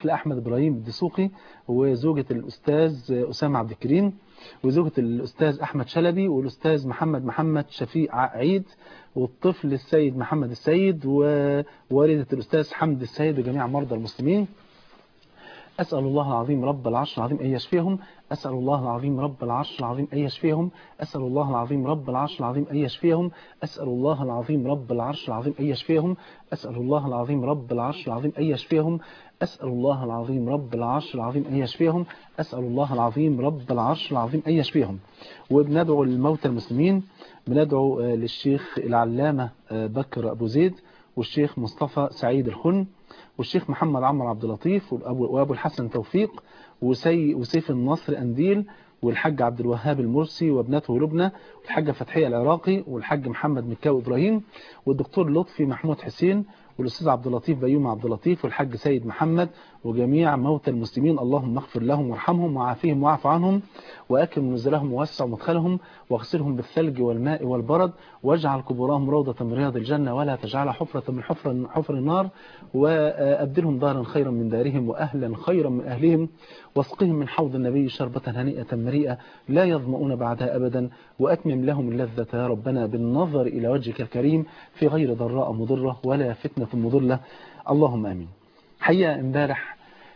لأحمد إبراهيم الدسوقي وزوجة الأستاذ أسامة عبد الكريم وزوجة الأستاذ أحمد شلبي والأستاذ محمد محمد شفيق عيد والطفل السيد محمد السيد ووالدة الأستاذ حمد السيد وجميع مرضى المسلمين أسأل الله العظيم رب العرش العظيم أن يشفيهم أسأل الله العظيم رب العرش العظيم أن يشفيهم أسأل الله العظيم رب العرش العظيم أن يشفيهم أسأل الله العظيم رب العرش العظيم أن يشفيهم أسأل الله العظيم رب العرش العظيم أن يشفيهم أسأل الله العظيم رب العرش العظيم أن يشفيهم أسأل الله العظيم رب العرش العظيم أن يشفيهم وبندعو الموتى المسلمين بندعو للشيخ العلامة بكر أبو زيد والشيخ مصطفى سعيد الخن والشيخ محمد عمر عبد اللطيف وابو الحسن توفيق وسي وسيف النصر أنديل والحاج عبد الوهاب المرسي وابنته لبنى والحاجة فتحية العراقي والحاج محمد مكاوي إبراهيم والدكتور لطفي محمود حسين والأستاذ عبد اللطيف بيوم عبد اللطيف والحاج سيد محمد وجميع موتى المسلمين اللهم اغفر لهم وارحمهم وعافيهم واعف عنهم وأكرم نزلهم ووسع مدخلهم واغسلهم بالثلج والماء والبرد واجعل قبورهم روضة من رياض الجنة ولا تجعلها حفرة من حفر, حفر النار وأبدلهم دارا خيرا من دارهم وأهلا خيرا من أهلهم واسقهم من حوض النبي شربة هنيئة مريئة لا يظمؤون بعدها أبدا وأتمم لهم اللذة يا ربنا بالنظر إلى وجهك الكريم في غير ضراء مضرة ولا فتنة مضلة اللهم آمين حقيقة امبارح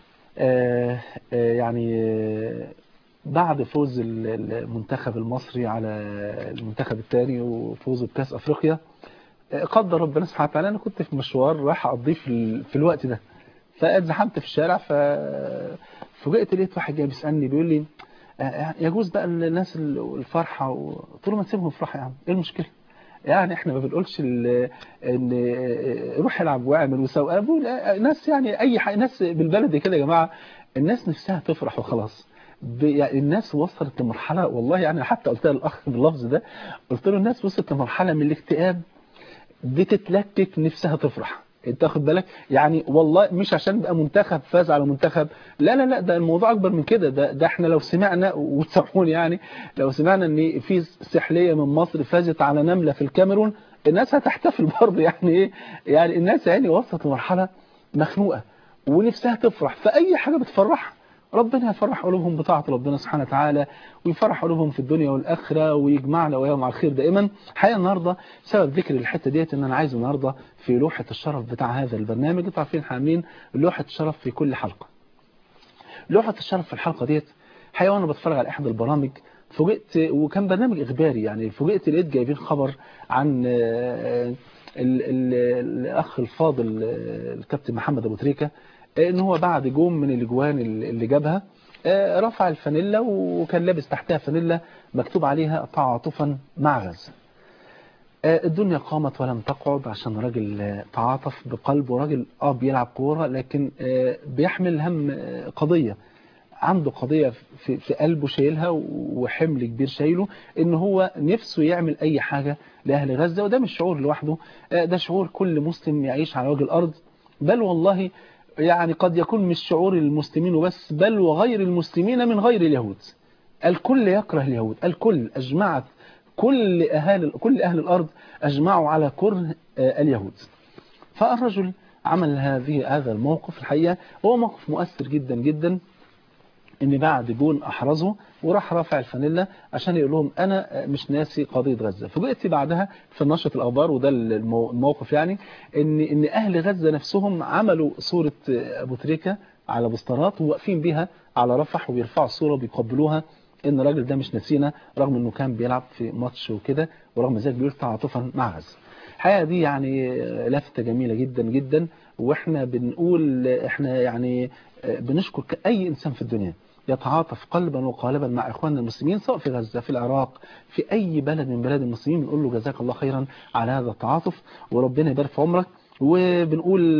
آه آه يعني آه بعد فوز المنتخب المصري على المنتخب الثاني وفوزه بكاس افريقيا قدر ربنا سبحانه وتعالى انا كنت في مشوار رايح اقضيه في, في الوقت ده فاتزحمت في الشارع ففوجئت لقيت واحد جاي بيسالني بيقول لي يجوز بقى الناس الفرحه قلت له ما تسيبهم يفرحوا يا عم ايه المشكله يعني احنا ما بنقولش ان روح العب واعمل وسوي ناس يعني اي حاجه ناس بالبلدي كده يا جماعه الناس نفسها تفرح وخلاص يعني الناس وصلت لمرحله والله يعني حتى قلتها للاخ باللفظ ده قلت له الناس وصلت لمرحله من الاكتئاب بتتلكك نفسها تفرح انت واخد بالك يعني والله مش عشان بقى منتخب فاز على منتخب لا لا لا ده الموضوع اكبر من كده ده, ده احنا لو سمعنا وتسامحوني يعني لو سمعنا ان في سحليه من مصر فازت على نمله في الكاميرون الناس هتحتفل برضه يعني ايه يعني الناس يعني وصلت لمرحله مخنوقه ونفسها تفرح فاي حاجه بتفرحها ربنا يفرح قلوبهم بطاعة ربنا سبحانه وتعالى ويفرح قلوبهم في الدنيا والآخرة ويجمعنا وياهم على الخير دائما حقيقة النهاردة سبب ذكر الحتة ديت ان انا عايز النهاردة في لوحة الشرف بتاع هذا البرنامج انتوا عارفين حاملين لوحة الشرف في كل حلقة لوحة الشرف في الحلقة ديت حقيقة وانا بتفرج على احد البرامج فوجئت وكان برنامج اخباري يعني فوجئت لقيت جايبين خبر عن ال ال الاخ الفاضل الكابتن محمد ابو تريكه ان هو بعد جون من الاجوان اللي جابها رفع الفانيلا وكان لابس تحتها فانيلا مكتوب عليها تعاطفا مع غزة الدنيا قامت ولم تقعد عشان راجل تعاطف بقلب وراجل اه بيلعب كورة لكن بيحمل هم قضية عنده قضية في, في قلبه شايلها وحمل كبير شايله ان هو نفسه يعمل اي حاجة لأهل غزة وده مش شعور لوحده ده شعور كل مسلم يعيش على وجه الأرض بل والله يعني قد يكون مش شعور المسلمين وبس بل وغير المسلمين من غير اليهود الكل يكره اليهود الكل أجمعت كل أهل, كل أهل الأرض أجمعوا على كره اليهود فالرجل عمل هذه هذا الموقف الحقيقة هو موقف مؤثر جدا جدا ان بعد جون احرزه وراح رافع الفانيلا عشان يقول لهم انا مش ناسي قضيه غزه فجئت بعدها في نشره الاخبار وده الموقف يعني ان ان اهل غزه نفسهم عملوا صوره ابو تريكه على بوسترات وواقفين بيها على رفح وبيرفعوا الصوره وبيقبلوها ان الراجل ده مش نسينا رغم انه كان بيلعب في ماتش وكده ورغم ذلك بيقول تعاطفا مع غزه الحقيقه دي يعني لفته جميله جدا جدا واحنا بنقول احنا يعني بنشكر اي انسان في الدنيا يتعاطف قلبا وقالبا مع إخواننا المسلمين سواء في غزة في العراق في أي بلد من بلاد المسلمين بنقول له جزاك الله خيرا على هذا التعاطف وربنا يبارك في عمرك وبنقول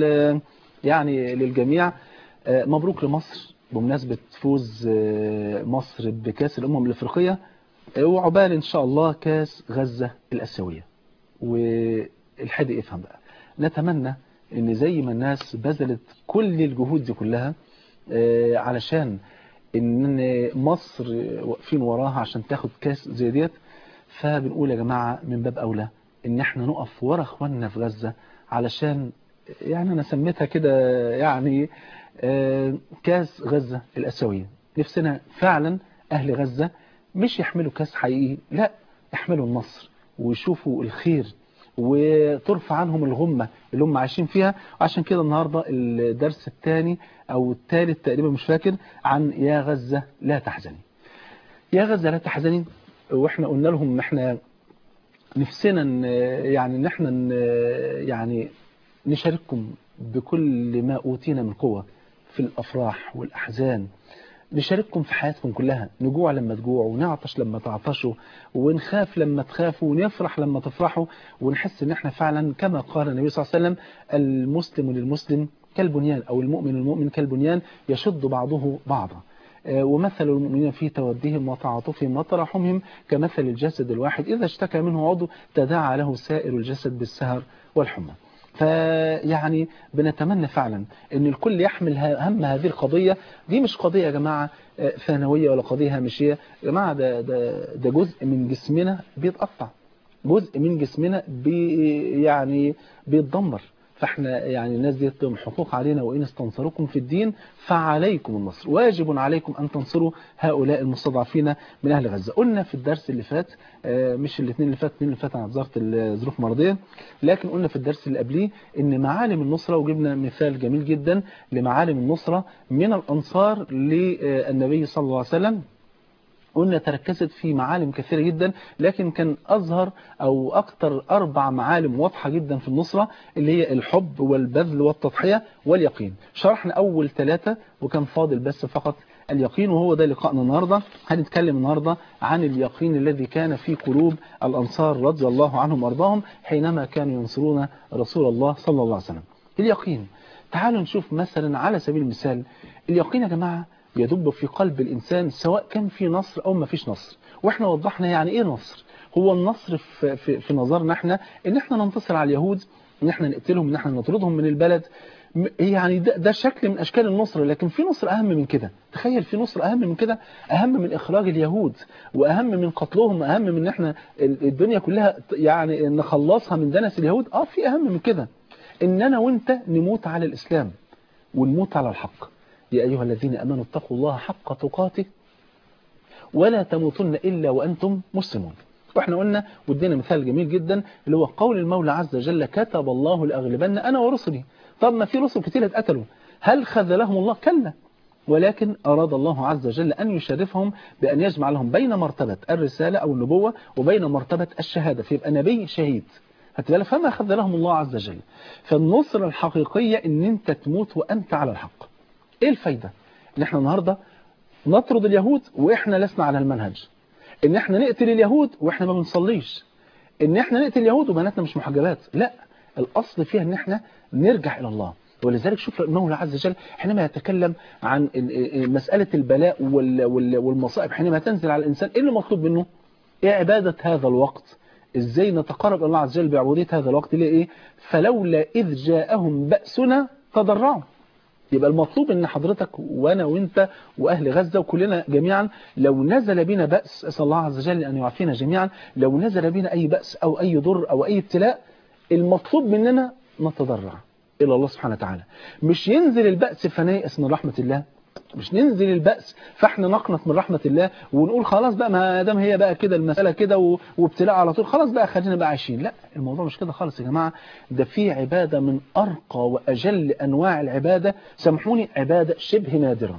يعني للجميع مبروك لمصر بمناسبة فوز مصر بكاس الأمم الأفريقية وعقبال إن شاء الله كاس غزة الأسيوية والحد افهم بقى نتمنى ان زي ما الناس بذلت كل الجهود دي كلها علشان ان مصر واقفين وراها عشان تاخد كاس زي ديت فبنقول يا جماعة من باب اولى ان احنا نقف ورا اخواننا في غزة علشان يعني انا سميتها كده يعني آه، كاس غزة الأسيوية نفسنا فعلا أهل غزة مش يحملوا كاس حقيقي لا يحملوا النصر ويشوفوا الخير وترفع عنهم الغمة اللي هم عايشين فيها وعشان كده النهاردة الدرس الثاني أو الثالث تقريبا مش فاكر عن يا غزة لا تحزني يا غزة لا تحزني واحنا قلنا لهم ان احنا نفسنا ان يعني ان احنا ن- يعني نشارككم بكل ما اوتينا من قوة في الافراح والاحزان نشارككم في حياتكم كلها نجوع لما تجوعوا ونعطش لما تعطشوا ونخاف لما تخافوا ونفرح لما تفرحوا ونحس ان احنا فعلا كما قال النبي صلى الله عليه وسلم المسلم للمسلم كالبنيان او المؤمن للمؤمن كالبنيان يشد بعضه بعضا آه، ومثل المؤمنين في تودهم وتعاطفهم وتراحمهم كمثل الجسد الواحد إذا اشتكى منه عضو تداعى له سائر الجسد بالسهر والحمى فيعني بنتمنى فعلا ان الكل يحمل ه- هم هذه القضية دي مش قضية يا جماعة آه، ثانوية ولا قضية هامشية يا جماعة ده, ده, ده جزء من جسمنا بيتقطع جزء من جسمنا بي يعني بيتدمر فاحنا يعني الناس دي لهم حقوق علينا وإن استنصركم في الدين فعليكم النصر واجب عليكم أن تنصروا هؤلاء المستضعفين من أهل غزة قلنا في الدرس اللي فات آه، مش الاثنين اللي فات الاثنين اللي فات عن وزارة الظروف المرضية لكن قلنا في الدرس اللي قبليه ان معالم النصرة وجبنا مثال جميل جدا لمعالم النصرة من الأنصار للنبي صلى الله عليه وسلم قلنا تركزت في معالم كثيرة جدا لكن كان أظهر أو أكثر أربع معالم واضحة جدا في النصرة اللي هي الحب والبذل والتضحية واليقين شرحنا أول ثلاثة وكان فاضل بس فقط اليقين وهو ده لقاءنا النهاردة هنتكلم النهاردة عن اليقين الذي كان في قلوب الأنصار رضي الله عنهم وارضاهم حينما كانوا ينصرون رسول الله صلى الله عليه وسلم اليقين تعالوا نشوف مثلا على سبيل المثال اليقين يا جماعة يدب في قلب الإنسان سواء كان في نصر أو ما فيش نصر وإحنا وضحنا يعني إيه نصر هو النصر في, في, في نظرنا إحنا إن إحنا ننتصر على اليهود إن إحنا نقتلهم إن إحنا نطردهم من البلد م- يعني ده, ده شكل من أشكال النصر لكن في نصر أهم من كده تخيل في نصر أهم من كده أهم من إخراج اليهود وأهم من قتلهم أهم من إن إحنا ال- الدنيا كلها ت- يعني نخلصها من دنس اليهود آه في أهم من كده إن أنا وإنت نموت على الإسلام ونموت على الحق يا أيها الذين أمنوا اتقوا الله حق تقاته ولا تموتن إلا وأنتم مسلمون واحنا قلنا ودينا مثال جميل جدا اللي هو قول المولى عز وجل كتب الله لأغلبن أنا ورسلي طب ما في رسل كتير اتقتلوا هل خذلهم الله كلا ولكن أراد الله عز وجل أن يشرفهم بأن يجمع لهم بين مرتبة الرسالة أو النبوة وبين مرتبة الشهادة فيبقى نبي شهيد هتبقى فما خذلهم الله عز وجل فالنصرة الحقيقية ان انت تموت وانت على الحق ايه الفايدة ان احنا النهاردة نطرد اليهود واحنا لسنا على المنهج ان احنا نقتل اليهود واحنا ما بنصليش ان احنا نقتل اليهود وبناتنا مش محجبات لا الاصل فيها ان احنا نرجع الى الله ولذلك شوف المولى عز وجل حينما يتكلم عن ال- ال- مسألة البلاء وال- وال- والمصائب حينما تنزل على الإنسان إيه اللي مطلوب منه؟ إيه عبادة هذا الوقت؟ إزاي نتقرب إلى الله عز وجل بعبودية هذا الوقت ليه إيه؟ فلولا إذ جاءهم بأسنا تضرعوا يبقى المطلوب ان حضرتك وانا وانت واهل غزة وكلنا جميعا لو نزل بنا بأس اسال الله عز وجل ان يعافينا جميعا لو نزل بنا اي بأس او اي ضر او اي ابتلاء المطلوب مننا نتضرع الى الله سبحانه وتعالى مش ينزل البأس فنيأس من رحمة الله مش ننزل البأس فاحنا نقنط من رحمة الله ونقول خلاص بقى ما دام هي بقى كده المسألة كده و- وابتلاء على طول خلاص بقى خلينا بقى عايشين لا الموضوع مش كده خالص يا جماعة ده في عبادة من أرقى وأجل أنواع العبادة سامحوني عبادة شبه نادرة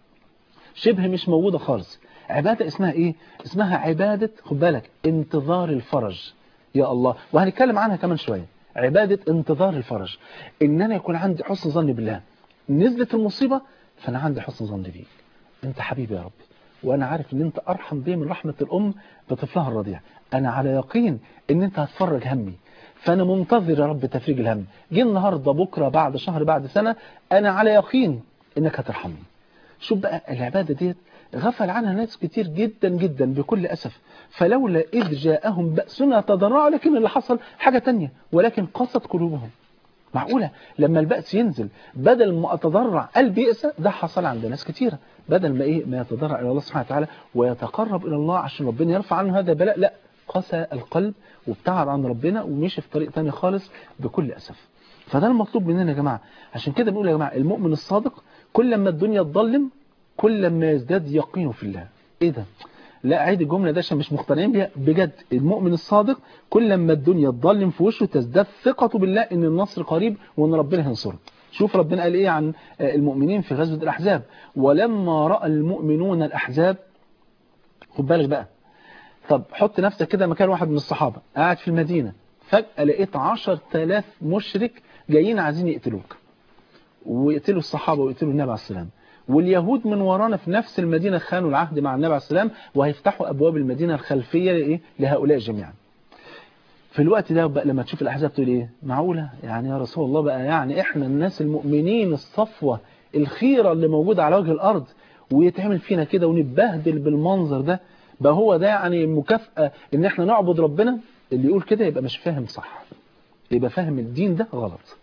شبه مش موجودة خالص عبادة اسمها ايه اسمها عبادة خد بالك انتظار الفرج يا الله وهنتكلم عنها كمان شوية عبادة انتظار الفرج ان انا يكون عندي حسن ظن بالله نزلت المصيبة فانا عندي حسن ظن بيك انت حبيبي يا رب وانا عارف ان انت ارحم بي من رحمة الام بطفلها الرضيع انا على يقين ان انت هتفرج همي فانا منتظر يا رب تفريج الهم جه النهارده بكره بعد شهر بعد سنه انا على يقين انك هترحمني شوف بقى العبادة ديت غفل عنها ناس كتير جدا جدا بكل أسف فلولا إذ جاءهم بأسنا تضرعوا لكن اللي حصل حاجة تانية ولكن قصت قلوبهم معقولة لما البأس ينزل بدل ما أتضرع قلبي يأسى ده حصل عند ناس كتيرة بدل ما إيه ما يتضرع إلى الله سبحانه وتعالى ويتقرب إلى الله عشان ربنا يرفع عنه هذا البلاء لا قسى القلب وابتعد عن ربنا ومشي في طريق تاني خالص بكل أسف فده المطلوب مننا يا جماعة عشان كده بنقول يا جماعة المؤمن الصادق كل ما الدنيا تضلم كل ما يزداد يقينه في الله ايه ده لا عيد الجملة ده عشان مش مقتنعين بيها بجد المؤمن الصادق كل ما الدنيا تضلم في وشه تزداد ثقته بالله ان النصر قريب وان ربنا هينصره شوف ربنا قال ايه عن المؤمنين في غزوة الاحزاب ولما رأى المؤمنون الاحزاب خد بالك بقى طب حط نفسك كده مكان واحد من الصحابة قاعد في المدينة فجأة لقيت عشر تلاف مشرك جايين عايزين يقتلوك ويقتلوا الصحابة ويقتلوا النبي عليه السلام واليهود من ورانا في نفس المدينة خانوا العهد مع النبي عليه السلام وهيفتحوا أبواب المدينة الخلفية لإيه؟ لهؤلاء جميعا في الوقت ده بقى لما تشوف الأحزاب تقول إيه معقولة يعني يا رسول الله بقى يعني إحنا الناس المؤمنين الصفوة الخيرة اللي موجودة على وجه الأرض ويتعمل فينا كده ونبهدل بالمنظر ده بقى هو ده يعني مكافأة إن إحنا نعبد ربنا اللي يقول كده يبقى مش فاهم صح يبقى فاهم الدين ده غلط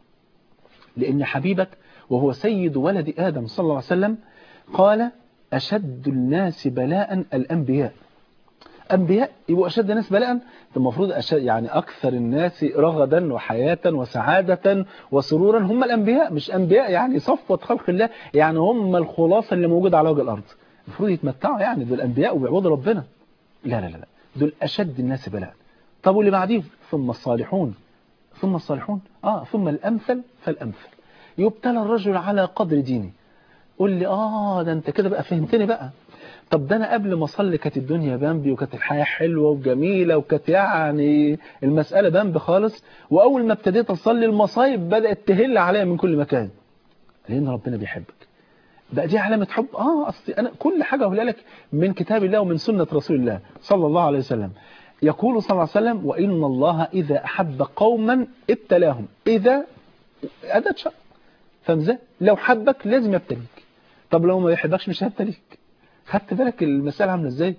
لأن حبيبك وهو سيد ولد آدم صلى الله عليه وسلم قال أشد الناس بلاء الأنبياء أنبياء يبقوا أشد الناس بلاء المفروض أشد يعني أكثر الناس رغدا وحياة وسعادة وسرورا هم الأنبياء مش أنبياء يعني صفوة خلق الله يعني هم الخلاصة اللي موجودة على وجه الأرض المفروض يتمتعوا يعني دول أنبياء وبيعبدوا ربنا لا لا لا دول أشد الناس بلاء طب واللي بعديهم ثم الصالحون ثم الصالحون آه ثم الأمثل فالأمثل يبتلى الرجل على قدر دينه قول لي آه ده أنت كده بقى فهمتني بقى طب ده أنا قبل ما أصلي كانت الدنيا بامبي وكانت الحياة حلوة وجميلة وكانت يعني المسألة بامبي خالص وأول ما ابتديت أصلي المصايب بدأت تهل عليا من كل مكان لأن ربنا بيحبك بقى دي علامة حب آه أصلي أنا كل حاجة أقولها لك من كتاب الله ومن سنة رسول الله صلى الله عليه وسلم يقول صلى الله عليه وسلم وإن الله إذا أحب قوما ابتلاهم إذا أدت شر فاهم لو حبك لازم يبتليك طب لو ما يحبكش مش هيبتليك خدت بالك المسألة عاملة ازاي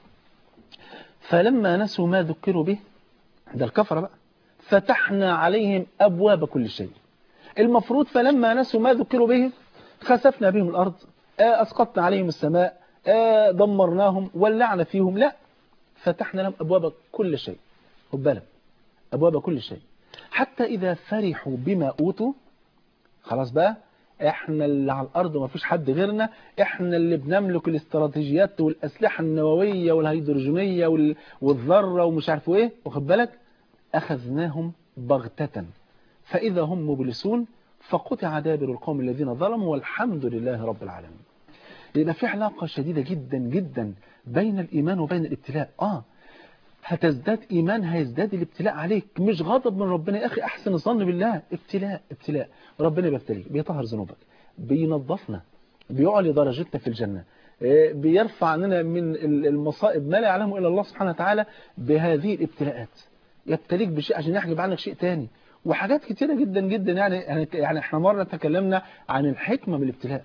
فلما نسوا ما ذكروا به ده الكفرة بقى فتحنا عليهم أبواب كل شيء المفروض فلما نسوا ما ذكروا به خسفنا بهم الأرض أسقطنا عليهم السماء دمرناهم ولعنا فيهم لا فتحنا لهم أبواب كل شيء خد بالك أبواب كل شيء حتى إذا فرحوا بما أوتوا خلاص بقى احنا اللي على الارض وما فيش حد غيرنا احنا اللي بنملك الاستراتيجيات والاسلحه النوويه والهيدروجينيه وال... والذره ومش عارف ايه واخد بالك اخذناهم بغته فاذا هم مبلسون فقطع دابر القوم الذين ظلموا والحمد لله رب العالمين يبقى في علاقه شديده جدا جدا بين الايمان وبين الابتلاء اه هتزداد إيمان هيزداد الابتلاء عليك مش غضب من ربنا يا أخي أحسن الظن بالله ابتلاء ابتلاء ربنا بيبتليك بيطهر ذنوبك بينظفنا بيعلي درجتنا في الجنة بيرفع عننا من المصائب ما لا يعلمه إلا الله سبحانه وتعالى بهذه الابتلاءات يبتليك بشيء عشان يحجب عنك شيء تاني وحاجات كتيرة جدا جدا يعني يعني احنا مرة تكلمنا عن الحكمة بالابتلاء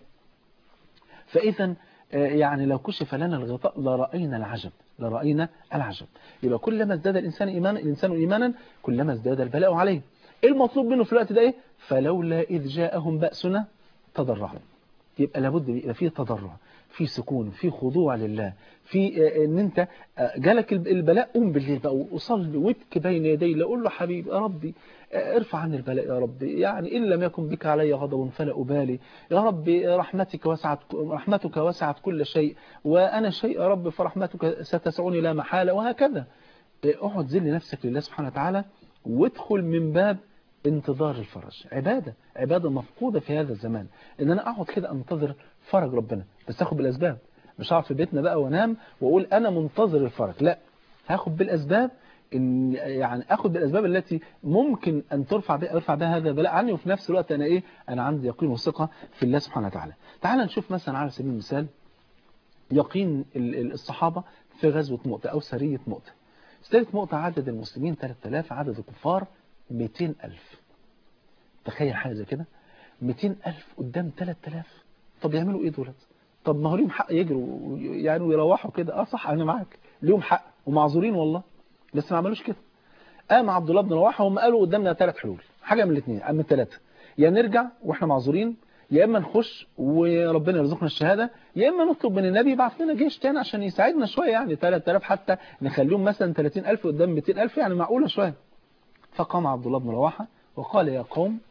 فإذا يعني لو كشف لنا الغطاء لرأينا العجب لرأينا العجب يبقى كلما ازداد الإنسان إيمانا الإنسان إيمانا كلما ازداد البلاء عليه إيه المطلوب منه في الوقت ده إيه فلولا إذ جاءهم بأسنا تضرعوا يبقى لابد يبقى فيه تضرع في سكون في خضوع لله في ان انت جالك البلاء قوم بالليل بقى وصلي وابكي بين يدي اقول له حبيبي يا ربي ارفع عني البلاء يا ربي يعني ان لم يكن بك علي غضب فلا ابالي يا ربي رحمتك وسعت رحمتك وسعت كل شيء وانا شيء يا رب فرحمتك ستسعني لا محاله وهكذا اقعد ذل نفسك لله سبحانه وتعالى وادخل من باب انتظار الفرج عبادة عبادة مفقودة في هذا الزمان ان انا اقعد كده انتظر فرج ربنا بس اخد بالاسباب مش هقعد في بيتنا بقى وانام واقول انا منتظر الفرج لا هاخد بالاسباب ان يعني اخد بالاسباب التي ممكن ان ترفع بها يرفع بها هذا البلاء عني وفي نفس الوقت انا ايه انا عندي يقين وثقه في الله سبحانه وتعالى تعال نشوف مثلا على سبيل المثال يقين الصحابه في غزوه مؤتة او سريه مؤتة سريه مؤتة عدد المسلمين 3000 عدد الكفار 200000 تخيل حاجه زي كده 200000 قدام 3000 طب يعملوا ايه دولت طب ما هو ليهم حق يجروا يعني ويروحوا كده اه صح انا معاك ليهم حق ومعذورين والله بس ما عملوش كده قام عبد الله بن رواحه هم قالوا قدامنا ثلاث حلول حاجه من الاثنين من الثلاثه يا نرجع واحنا معذورين يا اما نخش وربنا يرزقنا الشهاده يا اما نطلب من النبي يبعث لنا جيش تاني عشان يساعدنا شويه يعني 3000 حتى نخليهم مثلا 30000 قدام 200000 يعني معقوله شويه فقام عبد الله بن رواحه وقال يا قوم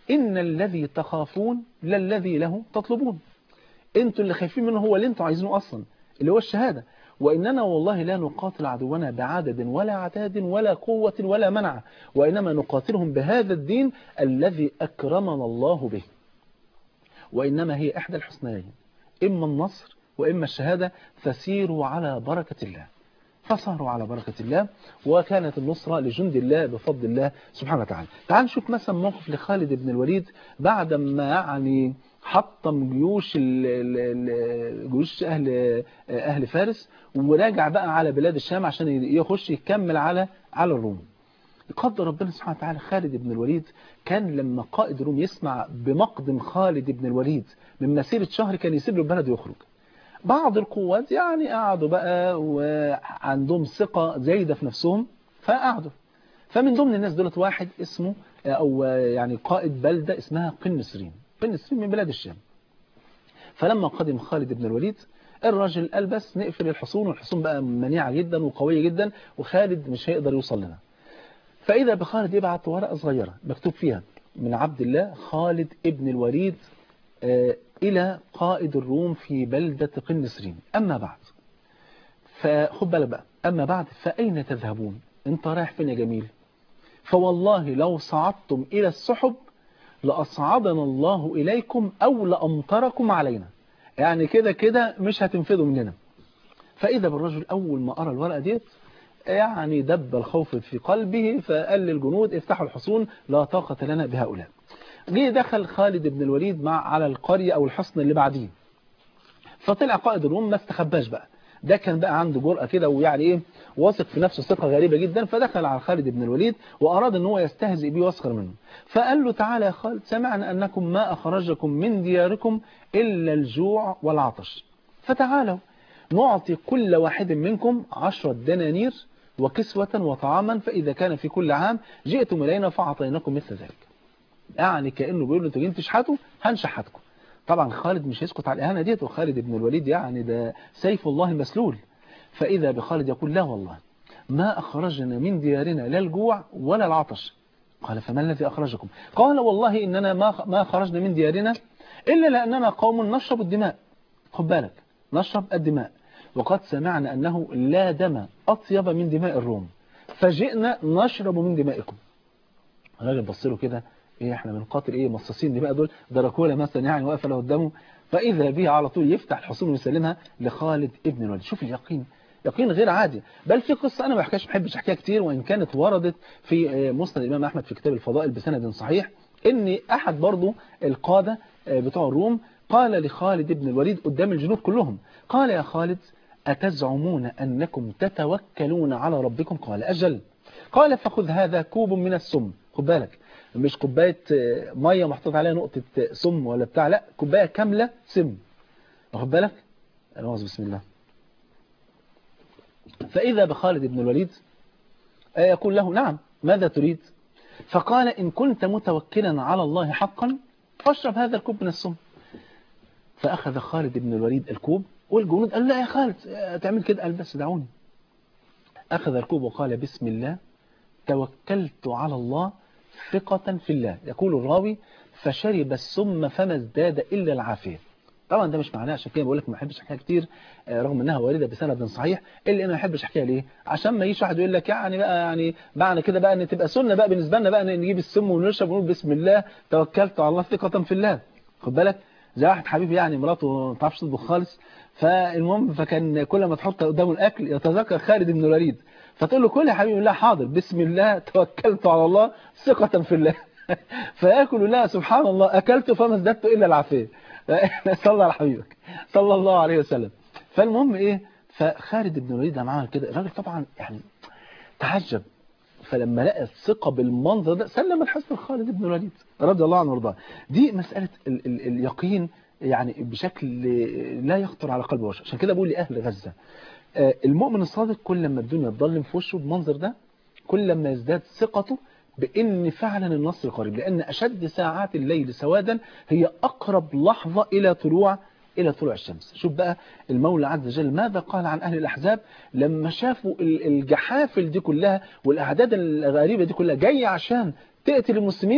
إن الذي تخافون للذي له تطلبون انتوا اللي خايفين منه هو اللي انتوا عايزينه أصلا اللي هو الشهادة وإننا والله لا نقاتل عدونا بعدد ولا عتاد ولا قوة ولا منع وإنما نقاتلهم بهذا الدين الذي أكرمنا الله به وإنما هي إحدى الحسنيين إما النصر وإما الشهادة فسيروا على بركة الله فصاروا على بركة الله وكانت النصرة لجند الله بفضل الله سبحانه وتعالى تعال نشوف مثلا موقف لخالد بن الوليد بعد ما يعني حطم جيوش ال ال جيوش أهل, أهل فارس وراجع بقى على بلاد الشام عشان يخش يكمل على على الروم قدر ربنا سبحانه وتعالى خالد بن الوليد كان لما قائد الروم يسمع بمقدم خالد بن الوليد من مسيرة شهر كان يسيب له البلد ويخرج بعض القوات يعني قعدوا بقى وعندهم ثقة زايدة في نفسهم فقعدوا فمن ضمن الناس دولت واحد اسمه أو يعني قائد بلدة اسمها قنسرين قنسرين من بلاد الشام فلما قدم خالد بن الوليد الراجل قال بس نقفل الحصون والحصون بقى منيعة جدا وقوية جدا وخالد مش هيقدر يوصل لنا فإذا بخالد يبعت ورقة صغيرة مكتوب فيها من عبد الله خالد ابن الوليد إلى قائد الروم في بلدة قنسرين أما بعد فخد بالك بقى أما بعد فأين تذهبون انت رايح فين يا جميل فوالله لو صعدتم إلى السحب لأصعدنا الله إليكم أو لأمطركم علينا يعني كده كده مش هتنفذوا مننا فإذا بالرجل أول ما أرى الورقة ديت يعني دب الخوف في قلبه فقال للجنود افتحوا الحصون لا طاقة لنا بهؤلاء جه دخل خالد بن الوليد مع على القرية أو الحصن اللي بعديه فطلع قائد الروم ما استخباش بقى ده كان بقى عنده جرأة كده ويعني ايه واثق في نفسه ثقة غريبة جدا فدخل على خالد بن الوليد وأراد ان هو يستهزئ بيه ويسخر منه فقال له تعالى يا خالد سمعنا أنكم ما أخرجكم من دياركم إلا الجوع والعطش فتعالوا نعطي كل واحد منكم عشرة دنانير وكسوة وطعاما فإذا كان في كل عام جئتم إلينا فأعطيناكم مثل ذلك يعني كأنه بيقول له انتوا جايين تشحتوا هنشحتكم طبعا خالد مش هيسكت على الإهانة ديت وخالد بن الوليد يعني ده سيف الله المسلول فإذا بخالد يقول لا والله ما أخرجنا من ديارنا لا الجوع ولا العطش قال فما الذي أخرجكم قال والله إننا ما ما خرجنا من ديارنا إلا لأننا قوم نشرب الدماء خد بالك نشرب الدماء وقد سمعنا أنه لا دم أطيب من دماء الروم فجئنا نشرب من دمائكم الراجل بص له كده ايه احنا بنقاتل ايه مصاصين دماء دول دراكولا مثلا يعني واقفه له قدامه فاذا به على طول يفتح الحصون ويسلمها لخالد ابن الوليد شوف اليقين يقين غير عادي بل في قصة أنا ما بحكيش ما بحبش أحكيها كتير وإن كانت وردت في مسند الإمام أحمد في كتاب الفضائل بسند صحيح إن أحد برضو القادة بتوع الروم قال لخالد ابن الوليد قدام الجنود كلهم قال يا خالد أتزعمون أنكم تتوكلون على ربكم قال أجل قال فخذ هذا كوب من السم خد بالك مش كوباية مية محطوط عليها نقطة سم ولا بتاع لا كوباية كاملة سم واخد بالك نواز بسم الله فإذا بخالد بن الوليد يقول له نعم ماذا تريد فقال إن كنت متوكلا على الله حقا فاشرب هذا الكوب من السم فأخذ خالد بن الوليد الكوب والجنود قال لا يا خالد تعمل كده قال بس دعوني أخذ الكوب وقال بسم الله توكلت على الله ثقة في الله يقول الراوي فشرب السم فما ازداد إلا العافية طبعا ده مش معناه عشان كده بقول لك ما بحبش احكيها كتير رغم انها وارده بسند صحيح الا انا ما بحبش احكيها ليه عشان ما يجيش واحد يقول لك يعني بقى يعني معنى كده بقى ان تبقى سنه بقى بالنسبه لنا بقى ان نجيب السم ونشرب ونقول بسم الله توكلت على الله ثقه في الله خد بالك زي واحد حبيبي يعني مراته ما تعرفش تطبخ خالص فالمهم فكان كل ما تحط قدامه الاكل يتذكر خالد بن الوليد فتقول له كل يا حبيبي لا حاضر بسم الله توكلت على الله ثقة في الله فياكل لا سبحان الله أكلت فما ازددت إلا العافية صلى على حبيبك صلى الله عليه وسلم فالمهم إيه فخالد بن الوليد لما عمل كده الراجل طبعا يعني تعجب فلما لقى الثقة بالمنظر ده سلم الحسن لخالد بن الوليد رضي الله عنه وارضاه دي مسألة ال ال اليقين يعني بشكل لا يخطر على قلب بشر عشان كده بقول لأهل غزة المؤمن الصادق كل لما الدنيا تضلم في وشه بالمنظر ده كل لما يزداد ثقته بأن فعلا النصر قريب لأن أشد ساعات الليل سوادا هي أقرب لحظة إلى طلوع إلى طلوع الشمس شوف بقى المولى عز وجل ماذا قال عن أهل الأحزاب لما شافوا الجحافل دي كلها والأعداد الغريبة دي كلها جاية عشان تقتل المسلمين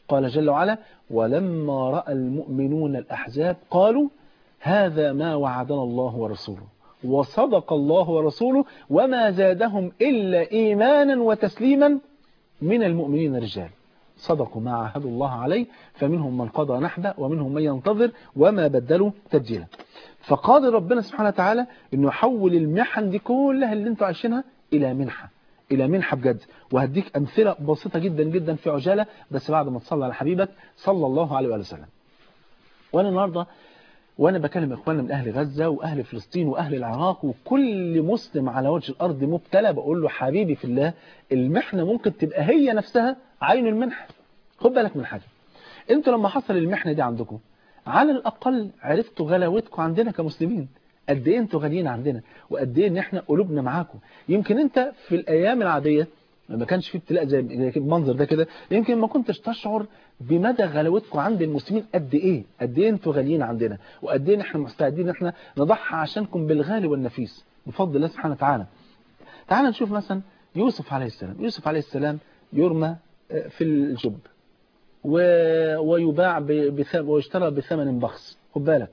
قال جل وعلا ولما رأى المؤمنون الأحزاب قالوا هذا ما وعدنا الله ورسوله وصدق الله ورسوله وما زادهم إلا إيمانا وتسليما من المؤمنين رجال صدقوا ما عاهدوا الله عليه فمنهم من قضى نحبه ومنهم من ينتظر وما بدلوا تبديلا فقادر ربنا سبحانه وتعالى انه يحول المحن دي كلها اللي انتوا عايشينها الى منحه الى منحه بجد وهديك امثله بسيطه جدا جدا في عجاله بس بعد ما تصلي على حبيبك صلى الله عليه وآله وسلم وانا النهارده وانا بكلم اخواننا من اهل غزه واهل فلسطين واهل العراق وكل مسلم على وجه الارض مبتلى بقول له حبيبي في الله المحنه ممكن تبقى هي نفسها عين المنحه خد بالك من حاجه انتوا لما حصل المحنه دي عندكم على الاقل عرفتوا غلاوتكم عندنا كمسلمين قد ايه انتوا غاليين عندنا وقد ايه ان احنا قلوبنا معاكم يمكن انت في الايام العاديه ما كانش في ابتلاء زي المنظر ده كده يمكن ما كنتش تشعر بمدى غلاوتكم عند المسلمين قد ايه قد ايه انتوا غاليين عندنا وقد ايه احنا مستعدين ان احنا نضحي عشانكم بالغالي والنفيس بفضل الله سبحانه وتعالى تعال نشوف مثلا يوسف عليه السلام يوسف عليه السلام يرمى في الجب ويباع ويشترى بثمن بخس خد بالك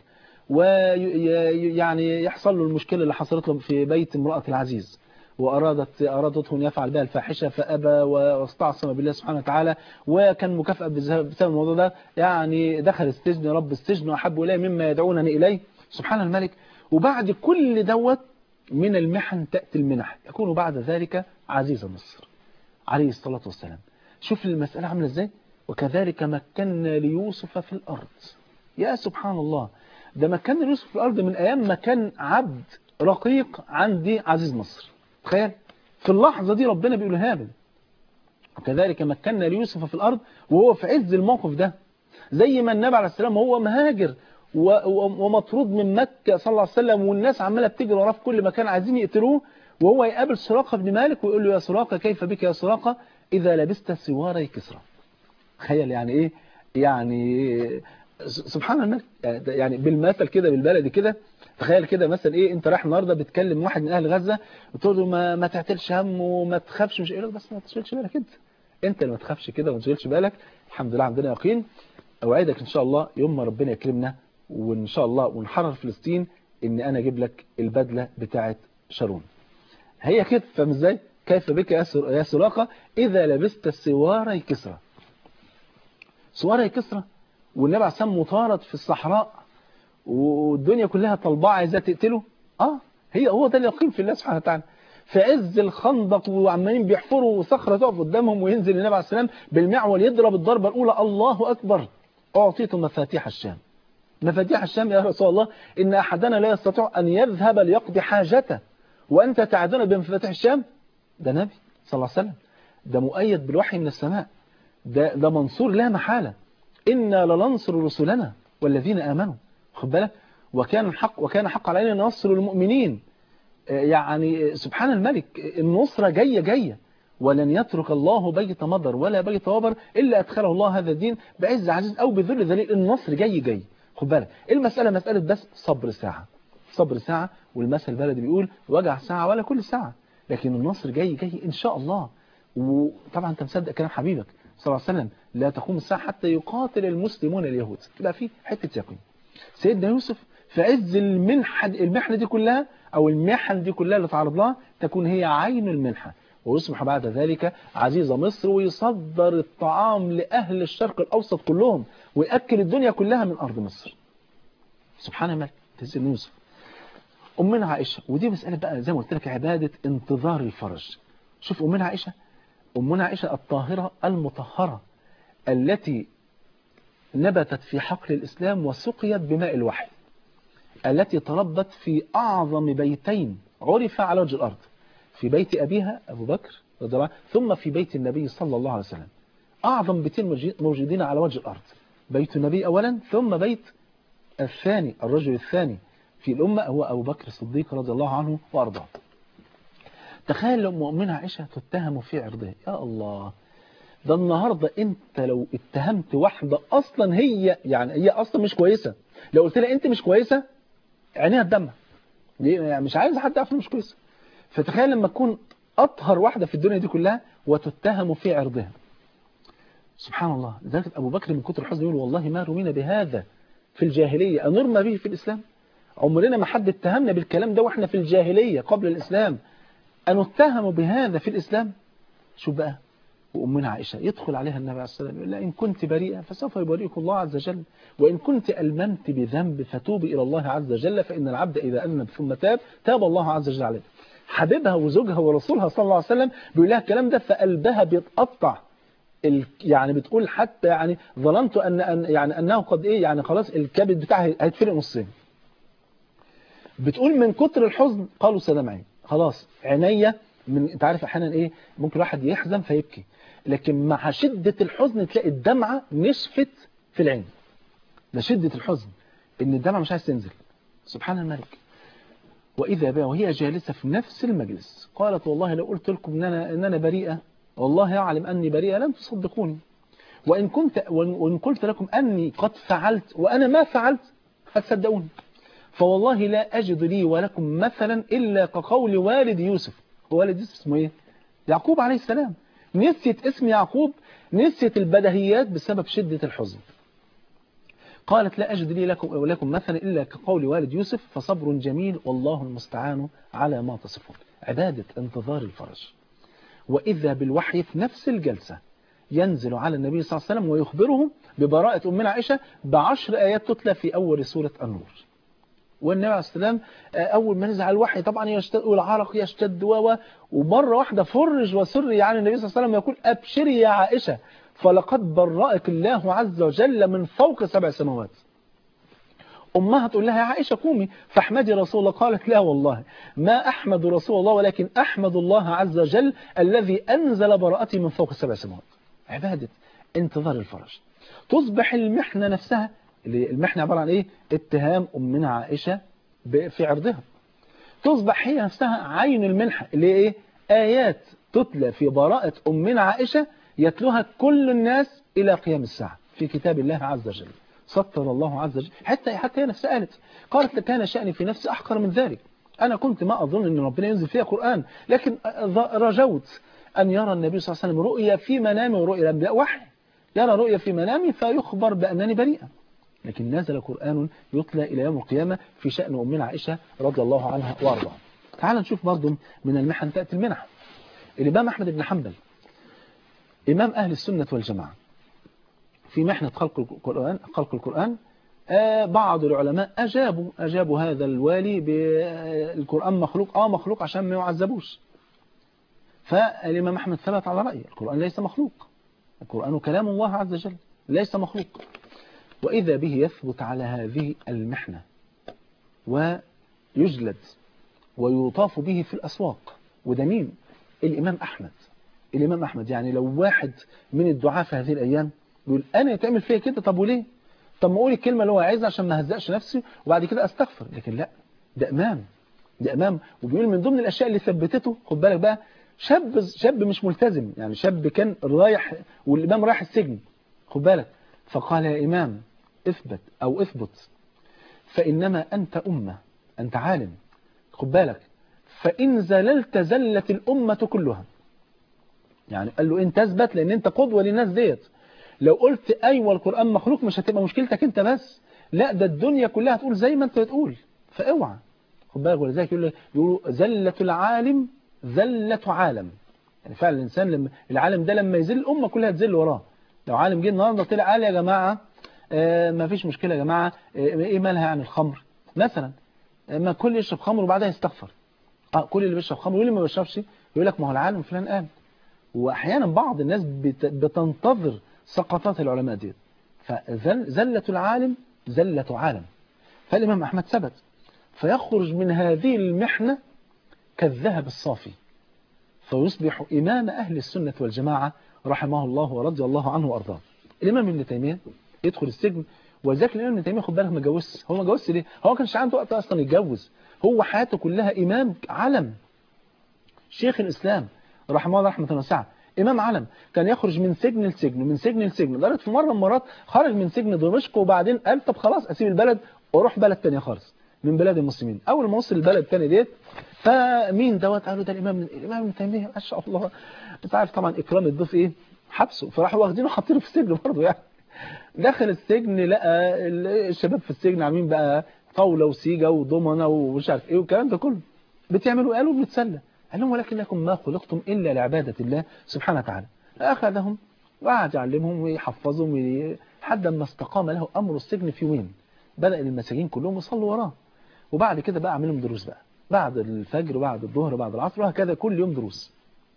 ويعني يحصل له المشكلة اللي حصلت له في بيت امرأة العزيز وأرادت أرادته أن يفعل بها الفاحشة فأبى واستعصم بالله سبحانه وتعالى وكان مكافأة بسبب الموضوع ده يعني دخل السجن رب السجن وأحب إليه مما يدعونني إليه سبحان الملك وبعد كل دوت من المحن تأتي المنح يكون بعد ذلك عزيز مصر عليه الصلاة والسلام شوف المسألة عاملة ازاي وكذلك مكنا ليوسف في الأرض يا سبحان الله ده مكان يوسف في الأرض من أيام ما كان عبد رقيق عندي عزيز مصر تخيل في اللحظة دي ربنا بيقولها له وكذلك مكنا ليوسف في الأرض وهو في عز الموقف ده زي ما النبي عليه السلام هو مهاجر ومطرود من مكة صلى الله عليه وسلم والناس عمالة بتجري وراه في كل مكان عايزين يقتلوه وهو يقابل سراقة بن مالك ويقول له يا سراقة كيف بك يا سراقة إذا لبست سواري كسرى تخيل يعني إيه يعني سبحان الملك يعني بالمثل كده بالبلدي كده تخيل كده مثلا ايه انت رايح النهارده بتكلم واحد من اهل غزه وتقول له ما, ما تعتلش هم وما تخافش مش ايه بس ما تشيلش بالك انت انت اللي ما تخافش كده وما تشيلش بالك الحمد لله عندنا يقين اوعدك ان شاء الله يوم ما ربنا يكرمنا وان شاء الله ونحرر فلسطين ان انا اجيب لك البدله بتاعه شارون هي كده فاهم ازاي كيف بك يا سراقه اذا لبست سواري كسرى سواري كسرى والنبي عليه السلام مطارد في الصحراء والدنيا كلها طلباء عايزاه تقتله اه هي هو ده اليقين في الله سبحانه وتعالى في عز الخندق وعمالين بيحفروا صخره تقف قدامهم وينزل النبي عليه السلام بالمعول يضرب الضربه الاولى الله اكبر اعطيت مفاتيح الشام مفاتيح الشام يا رسول الله ان احدنا لا يستطيع ان يذهب ليقضي حاجته وانت تعدنا بمفاتيح الشام ده نبي صلى الله عليه وسلم ده مؤيد بالوحي من السماء ده ده منصور لا محاله إنا لننصر رسلنا والذين آمنوا خد بالك وكان حق وكان حق علينا نصر المؤمنين يعني سبحان الملك النصرة جاية جاية ولن يترك الله بيت مضر ولا بيت وبر إلا أدخله الله هذا الدين بعز عزيز أو بذل ذليل النصر جاي جاي خد بالك المسألة مسألة بس صبر ساعة صبر ساعة والمثل البلدي بيقول وجع ساعة ولا كل ساعة لكن النصر جاي جاي إن شاء الله وطبعا أنت مصدق كلام حبيبك صلى الله عليه وسلم لا تقوم الساعة حتى يقاتل المسلمون اليهود تبقى في حتة يقين سيدنا يوسف في عز المنحة المحنة دي كلها أو المحن دي كلها اللي تعرض لها تكون هي عين المنحة ويصبح بعد ذلك عزيز مصر ويصدر الطعام لأهل الشرق الأوسط كلهم ويأكل الدنيا كلها من أرض مصر سبحان الملك سيدنا يوسف أمنا عائشة ودي مسألة بقى زي ما قلت لك عبادة انتظار الفرج شوف أمنا عائشة أمنا عائشة الطاهرة المطهرة التي نبتت في حقل الإسلام وسقيت بماء الوحي التي تربت في أعظم بيتين عرف على وجه الأرض في بيت أبيها أبو بكر رضي الله ثم في بيت النبي صلى الله عليه وسلم أعظم بيتين موجودين على وجه الأرض بيت النبي أولا ثم بيت الثاني الرجل الثاني في الأمة هو أبو بكر الصديق رضي الله عنه وأرضاه تخيل لو مؤمنة عائشة تتهم في عرضها يا الله ده النهاردة انت لو اتهمت واحدة اصلا هي يعني هي اصلا مش كويسة لو قلت لها انت مش كويسة عينيها تدمع يعني مش عايز حد يعرف مش كويسة فتخيل لما تكون اطهر واحدة في الدنيا دي كلها وتتهم في عرضها سبحان الله لذلك أبو بكر من كتر الحزن يقول والله ما رمينا بهذا في الجاهلية أنرمى به في الإسلام عمرنا ما حد اتهمنا بالكلام ده وإحنا في الجاهلية قبل الإسلام أن اتهموا بهذا في الإسلام شوف بقى وأمنا عائشة يدخل عليها النبي عليه الصلاة والسلام يقول لها إن كنت بريئة فسوف يبرئك الله عز وجل وإن كنت ألممت بذنب فتوبي إلى الله عز وجل فإن العبد إذا أذنب ثم تاب تاب الله عز وجل عليه حبيبها وزوجها ورسولها صلى الله عليه وسلم بيقول لها الكلام ده فقلبها بيتقطع ال... يعني بتقول حتى يعني ظننت أن... أن يعني أنه قد إيه يعني خلاص الكبد بتاعها هيتفرق نصين بتقول من كتر الحزن قالوا سلام عين خلاص عينيا من انت عارف احيانا ايه ممكن الواحد يحزن فيبكي لكن مع شدة الحزن تلاقي الدمعة نشفت في العين ده شدة الحزن ان الدمعة مش عايز تنزل سبحان الملك وإذا بها وهي جالسة في نفس المجلس قالت والله لو قلت لكم إن أنا, إن أنا بريئة والله يعلم أني بريئة لن تصدقوني وإن, كنت وإن قلت لكم أني قد فعلت وأنا ما فعلت هتصدقوني فوالله لا أجد لي ولكم مثلا إلا كقول والد يوسف والد يوسف اسمه إيه؟ يعقوب عليه السلام نسيت اسم يعقوب نسيت البدهيات بسبب شدة الحزن قالت لا أجد لي لكم ولكم مثلا إلا كقول والد يوسف فصبر جميل والله المستعان على ما تصفون عبادة انتظار الفرج وإذا بالوحي في نفس الجلسة ينزل على النبي صلى الله عليه وسلم ويخبره ببراءة أمنا عائشة بعشر آيات تتلى في أول سورة النور والنبي عليه السلام أول ما نزل على الوحي طبعا يشتد والعرق يشتد و ومرة واحدة فرج وسر يعني النبي صلى الله عليه وسلم يقول أبشري يا عائشة فلقد برأك الله عز وجل من فوق سبع سماوات أمها تقول لها يا عائشة قومي فاحمدي رسول الله قالت لا والله ما أحمد رسول الله ولكن أحمد الله عز وجل الذي أنزل براءتي من فوق سبع سماوات عبادة انتظار الفرج تصبح المحنة نفسها المحنة عبارة عن إيه اتهام أمنا عائشة في عرضها تصبح هي نفسها عين المنحة اللي هي إيه آيات تتلى في براءة أمنا عائشة يتلوها كل الناس إلى قيام الساعة في كتاب الله عز وجل سطر الله عز وجل حتى حتى هي نفسها قالت قالت كان شأني في نفسي أحقر من ذلك أنا كنت ما أظن أن ربنا ينزل فيها قرآن لكن رجوت أن يرى النبي صلى الله عليه وسلم رؤيا في منامه ورؤيا الأنبياء وحي يرى رؤيا في منامي فيخبر بأنني بريئة لكن نزل قرآن يتلى إلى يوم القيامة في شأن أمنا عائشة رضي الله عنها وارضاها تعال نشوف برضه من المحن تأتي المنح الإمام أحمد بن حنبل إمام أهل السنة والجماعة في محنة خلق القرآن خلق القرآن آه بعض العلماء أجابوا أجابوا هذا الوالي بالقرآن مخلوق آه مخلوق عشان ما يعذبوش فالإمام أحمد ثبت على رأيه القرآن ليس مخلوق القرآن كلام الله عز وجل ليس مخلوق وإذا به يثبت على هذه المحنة ويجلد ويطاف به في الأسواق وده مين الإمام أحمد الإمام أحمد يعني لو واحد من الدعاة في هذه الأيام يقول أنا يتعمل فيا كده طب وليه طب ما أقول الكلمة اللي هو عايزها عشان ما هزقش نفسي وبعد كده أستغفر لكن لا ده إمام ده إمام وبيقول من ضمن الأشياء اللي ثبتته خد بالك بقى شاب شاب مش ملتزم يعني شاب كان رايح والإمام رايح السجن خد بالك فقال يا إمام اثبت أو اثبت فإنما أنت أمة أنت عالم خد بالك فإن زللت زلت الأمة كلها يعني قال له انت اثبت لان انت قدوة للناس ديت لو قلت ايوه القرآن مخلوق مش هتبقى مشكلتك انت بس لا ده الدنيا كلها هتقول زي ما انت بتقول فاوعى خد بالك ولذلك يقول يقولوا زلة العالم زلة عالم يعني فعلا الانسان لما العالم ده لما يزل الامه كلها تزل وراه لو عالم جه النهارده طلع قال يا جماعه آه ما فيش مشكله يا جماعه آه ايه مالها عن الخمر مثلا ما كل يشرب خمر وبعدها يستغفر اه كل اللي بيشرب خمر واللي ما بيشربش يقول لك ما هو العالم فلان قال واحيانا بعض الناس بتنتظر سقطات العلماء دي فزلة العالم زلة عالم فالإمام أحمد ثبت فيخرج من هذه المحنة كالذهب الصافي فيصبح إمام أهل السنة والجماعة رحمه الله ورضي الله عنه وأرضاه الإمام ابن تيمية يدخل السجن وذاك الإمام ابن تيمية خد بالك ما جوزش هو ما جوزش ليه هو ما كانش عنده وقت أصلا يتجوز هو حياته كلها إمام علم شيخ الإسلام رحمه الله رحمة واسعة إمام علم كان يخرج من سجن لسجن ومن سجن لسجن لدرجة في مرة من المرات خرج من سجن دمشق وبعدين قال طب خلاص أسيب البلد وأروح بلد تانية خالص من بلاد المسلمين أول ما وصل البلد التانية ديت فمين دوت قالوا ده الإمام الإمام ابن تيمية ما شاء الله أنت عارف طبعا إكرام الضيف إيه حبسه فراحوا واخدينه حاطينه في السجن برضه يعني دخل السجن لقى الشباب في السجن عاملين بقى طاوله وسيجه وضمنه ومش عارف ايه والكلام ده كله بتعملوا قالوا بنتسلى قال لهم ولكنكم ما خلقتم الا لعباده الله سبحانه وتعالى اخذهم وقعد يعلمهم ويحفظهم وي... لحد ما استقام له امر السجن في يومين بدا المساجين كلهم يصلوا وراه وبعد كده بقى عاملهم دروس بقى بعد الفجر وبعد الظهر وبعد العصر وهكذا كل يوم دروس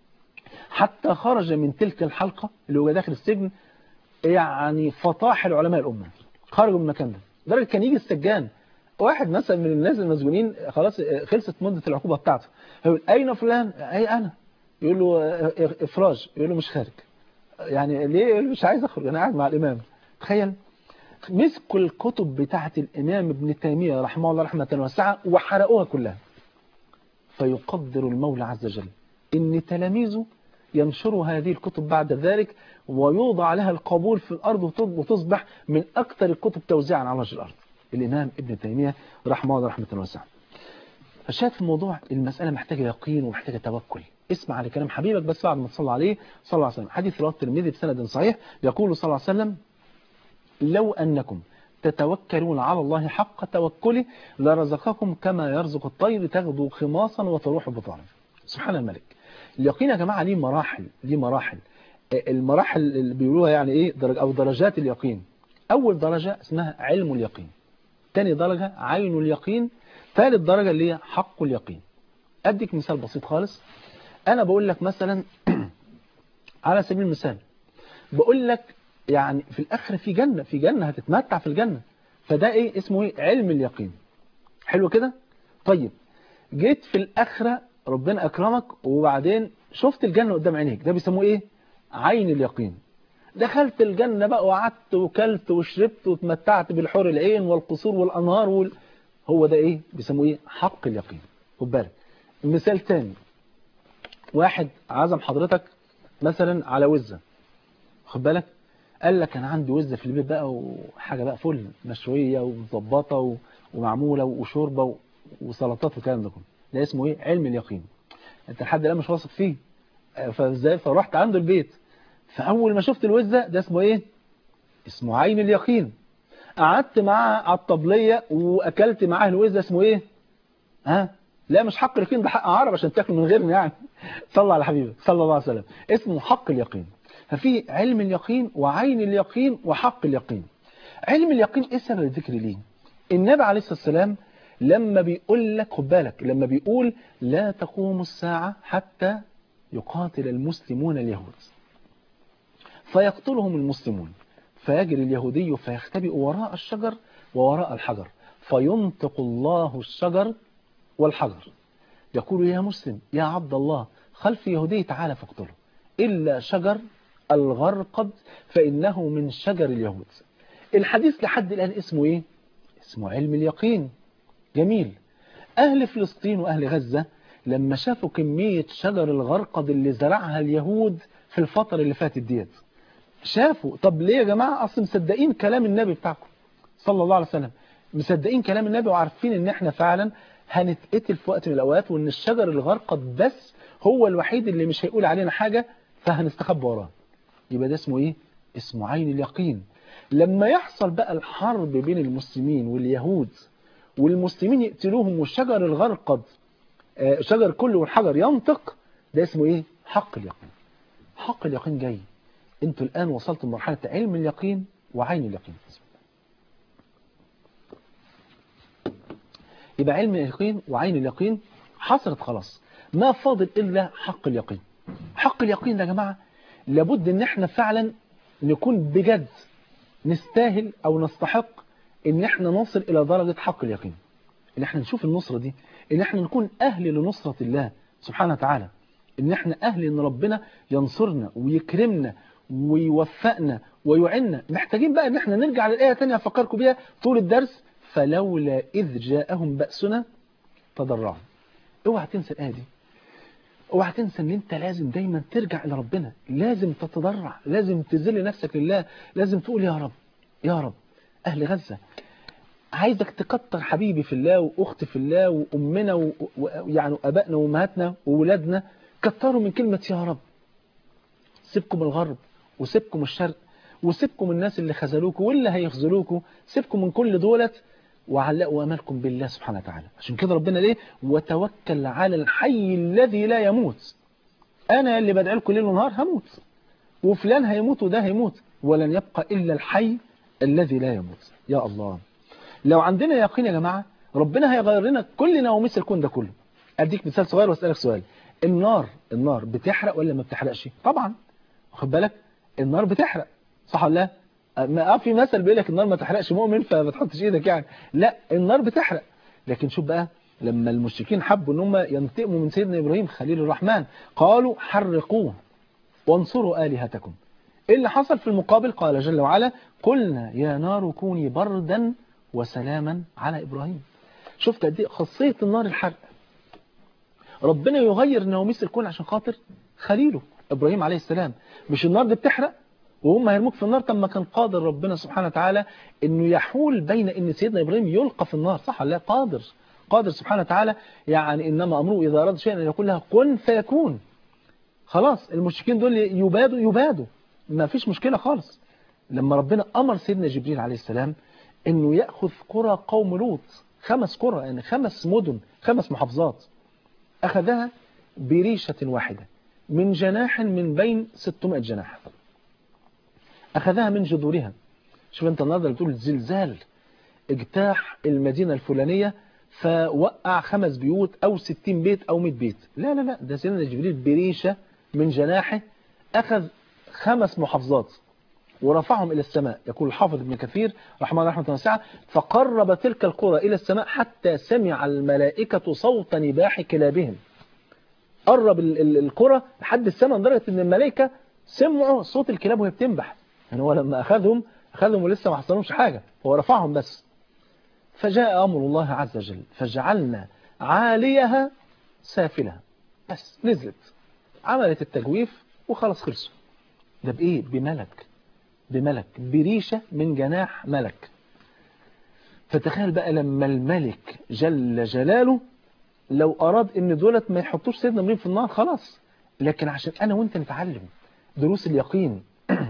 حتى خرج من تلك الحلقة اللي هو داخل السجن يعني فطاحل علماء الأمة خرجوا من المكان ده لدرجة كان يجي السجان واحد مثلا من الناس المسجونين خلاص خلصت مدة العقوبة بتاعته يقول أين فلان؟ أي أنا يقول له إفراج يقول له مش خارج يعني ليه يقول له مش عايز أخرج أنا قاعد مع الإمام تخيل مسكوا الكتب بتاعة الإمام ابن تيمية رحمه الله رحمة واسعة وحرقوها كلها فيقدر المولى عز وجل إن تلاميذه ينشروا هذه الكتب بعد ذلك ويوضع لها القبول في الأرض وتصبح من أكثر الكتب توزيعا على وجه الأرض الإمام ابن تيمية رحمه الله رحمة واسعة فشاهد في الموضوع المسألة محتاجة يقين ومحتاجة توكل اسمع على كلام حبيبك بس بعد ما تصلى عليه صلى الله عليه وسلم حديث رواه الترمذي بسند صحيح يقول صلى الله عليه وسلم لو أنكم تتوكلون على الله حق توكله لرزقكم كما يرزق الطير تغدو خماصا وتروح بطانا سبحان الملك اليقين يا جماعة ليه مراحل ليه مراحل المراحل اللي بيقولوها يعني ايه درجة او درجات اليقين اول درجة اسمها علم اليقين ثاني درجة عين اليقين ثالث درجة اللي هي حق اليقين اديك مثال بسيط خالص انا بقول لك مثلا على سبيل المثال بقول لك يعني في الاخر في جنة في جنة هتتمتع في الجنة فده ايه اسمه ايه علم اليقين حلو كده طيب جيت في الاخره ربنا أكرمك وبعدين شفت الجنة قدام عينيك ده بيسموه إيه عين اليقين دخلت الجنة بقى وقعدت وكلت وشربت وتمتعت بالحور العين والقصور والأنهار وال... هو ده إيه بيسموه إيه حق اليقين خد بالك مثال تاني واحد عزم حضرتك مثلا على وزة خد بالك قال لك أنا عندي وزة في البيت بقى وحاجة بقى فل مشوية ومظبطة ومعمولة وشوربة وسلطات والكلام ده كله ده اسمه ايه علم اليقين انت لحد الان مش واثق فيه فازاي فرحت عنده البيت فاول ما شفت الوزه ده اسمه ايه اسمه عين اليقين قعدت معاه على الطبليه واكلت معاه الوزه اسمه ايه ها لا مش حق اليقين ده حق عرب عشان تاكل من غيرنا يعني صلى على حبيبك صلى الله عليه وسلم اسمه حق اليقين ففي علم اليقين وعين اليقين وحق اليقين علم اليقين ايه سبب الذكر ليه النبي عليه الصلاه والسلام لما بيقول لك خد بالك لما بيقول لا تقوم الساعة حتى يقاتل المسلمون اليهود فيقتلهم المسلمون فيجري اليهودي فيختبئ وراء الشجر ووراء الحجر فينطق الله الشجر والحجر يقول يا مسلم يا عبد الله خلف يهودي تعالى فاقتله إلا شجر الغرقد فإنه من شجر اليهود الحديث لحد الآن اسمه إيه؟ اسمه علم اليقين جميل أهل فلسطين وأهل غزة لما شافوا كمية شجر الغرقد اللي زرعها اليهود في الفترة اللي فاتت ديت شافوا طب ليه يا جماعة أصل مصدقين كلام النبي بتاعكم صلى الله عليه وسلم مصدقين كلام النبي وعارفين ان احنا فعلا هنتقتل في وقت من الأوقات وان الشجر الغرقد بس هو الوحيد اللي مش هيقول علينا حاجة فهنستخبى وراه يبقى ده اسمه ايه اسمه عين اليقين لما يحصل بقى الحرب بين المسلمين واليهود والمسلمين يقتلوهم والشجر الغرقد شجر كله والحجر ينطق ده اسمه ايه حق اليقين حق اليقين جاي انتوا الآن وصلتوا لمرحلة علم اليقين وعين اليقين يبقى علم اليقين وعين اليقين حصلت خلاص ما فاضل إلا حق اليقين حق اليقين ده يا جماعة لابد ان احنا فعلا نكون بجد نستاهل او نستحق ان احنا نصل الى درجة حق اليقين ان احنا نشوف النصرة دي ان احنا نكون اهل لنصرة الله سبحانه وتعالى ان احنا اهل ان ربنا ينصرنا ويكرمنا ويوفقنا ويعنا محتاجين بقى ان احنا نرجع للآية تانية افكركم بيها طول الدرس فلولا اذ جاءهم بأسنا تضرعوا اوعى تنسى الآية دي اوعى تنسى ان انت لازم دايما ترجع الى ربنا لازم تتضرع لازم تذل نفسك لله لازم تقول يا رب يا رب اهل غزة عايزك تكتر حبيبي في الله واختي في الله وامنا ويعني ابائنا وامهاتنا وولادنا كتروا من كلمة يا رب سيبكم الغرب وسيبكم الشرق وسيبكم الناس اللي خذلوكم واللي هيخذلوكم سيبكم من كل دولت وعلقوا امالكم بالله سبحانه وتعالى عشان كده ربنا ليه وتوكل على الحي الذي لا يموت انا اللي بدعي لكم ليل ونهار هموت وفلان هيموت وده هيموت ولن يبقى الا الحي الذي لا يموت يا الله لو عندنا يقين يا جماعه ربنا هيغير لنا كل نواميس الكون ده كله اديك مثال صغير واسالك سؤال النار النار بتحرق ولا ما بتحرقش طبعا واخد بالك النار بتحرق صح ولا لا ما في مثل بيقول لك النار ما تحرقش مؤمن فما تحطش ايدك يعني لا النار بتحرق لكن شوف بقى لما المشركين حبوا ان هم ينتقموا من سيدنا ابراهيم خليل الرحمن قالوا حرقوه وانصروا الهتكم ايه اللي حصل في المقابل قال جل وعلا قلنا يا نار كوني بردا وسلاما على ابراهيم شفت قد ايه خاصيه النار الحرق ربنا يغير نواميس الكون عشان خاطر خليله ابراهيم عليه السلام مش النار دي بتحرق وهم هيرموك في النار طب ما كان قادر ربنا سبحانه وتعالى انه يحول بين ان سيدنا ابراهيم يلقى في النار صح ولا لا قادر قادر سبحانه وتعالى يعني انما امره اذا اراد شيئا ان يقول لها كن فيكون خلاص المشركين دول يبادوا يبادوا ما فيش مشكله خالص لما ربنا امر سيدنا جبريل عليه السلام انه ياخذ قرى قوم لوط خمس قرى يعني خمس مدن خمس محافظات اخذها بريشه واحده من جناح من بين 600 جناح أخذها من جذورها شوف أنت النهارده بتقول زلزال اجتاح المدينة الفلانية فوقع خمس بيوت أو 60 بيت أو 100 بيت لا لا لا ده سيدنا جبريل بريشة من جناحه أخذ خمس محافظات ورفعهم إلى السماء يقول الحافظ ابن كثير رحمه الله رحمة واسعة فقرب تلك القرى إلى السماء حتى سمع الملائكة صوت نباح كلابهم قرب القرى لحد السماء لدرجة أن الملائكة سمعوا صوت الكلاب وهي بتنبح يعني هو لما أخذهم أخذهم ولسه ما حصلهمش حاجة هو رفعهم بس فجاء أمر الله عز وجل فجعلنا عاليها سافلها بس نزلت عملت التجويف وخلاص خلصوا ده بإيه بملك بملك بريشة من جناح ملك فتخيل بقى لما الملك جل جلاله لو أراد إن دولت ما يحطوش سيدنا ابراهيم في النار خلاص لكن عشان أنا وأنت نتعلم دروس اليقين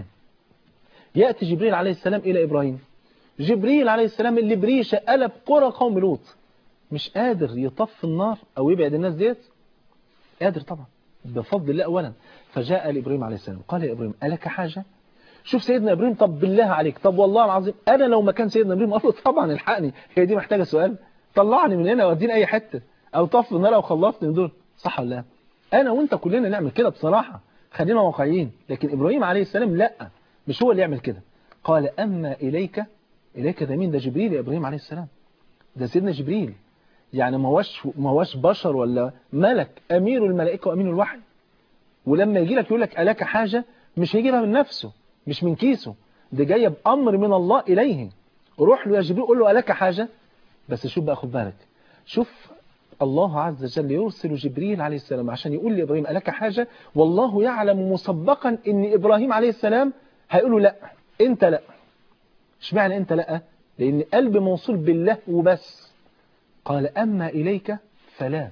يأتي جبريل عليه السلام إلى إبراهيم جبريل عليه السلام اللي بريشة قلب قرى قوم لوط مش قادر يطفي النار أو يبعد الناس ديت قادر طبعا بفضل الله أولا فجاء لإبراهيم عليه السلام قال يا إبراهيم ألك حاجة شوف سيدنا إبراهيم طب بالله عليك طب والله العظيم أنا لو مكان سيدنا إبراهيم قال له طبعا الحقني هي دي محتاجة سؤال طلعني من هنا وديني أي حتة أو طفي النار أو خلصني من دول صح ولا لا أنا وأنت كلنا نعمل كده بصراحة خلينا واقعيين لكن إبراهيم عليه السلام لا مش هو اللي يعمل كده قال أما إليك إليك ده مين ده جبريل يا إبراهيم عليه السلام ده سيدنا جبريل يعني ما هوش ما هوش بشر ولا ملك أمير الملائكة وأمين الوحي ولما يجي لك يقول لك ألاك حاجة مش هيجيبها من نفسه مش من كيسه ده جاية بأمر من الله إليه روح له يا جبريل قول له ألاك حاجة بس شوف بقى خد بالك شوف الله عز وجل يرسل جبريل عليه السلام عشان يقول لإبراهيم ألك حاجة والله يعلم مسبقا إن إبراهيم عليه السلام هيقول له لا أنت لا اشمعنى أنت لا لأن قلب موصول بالله وبس قال أما إليك فلا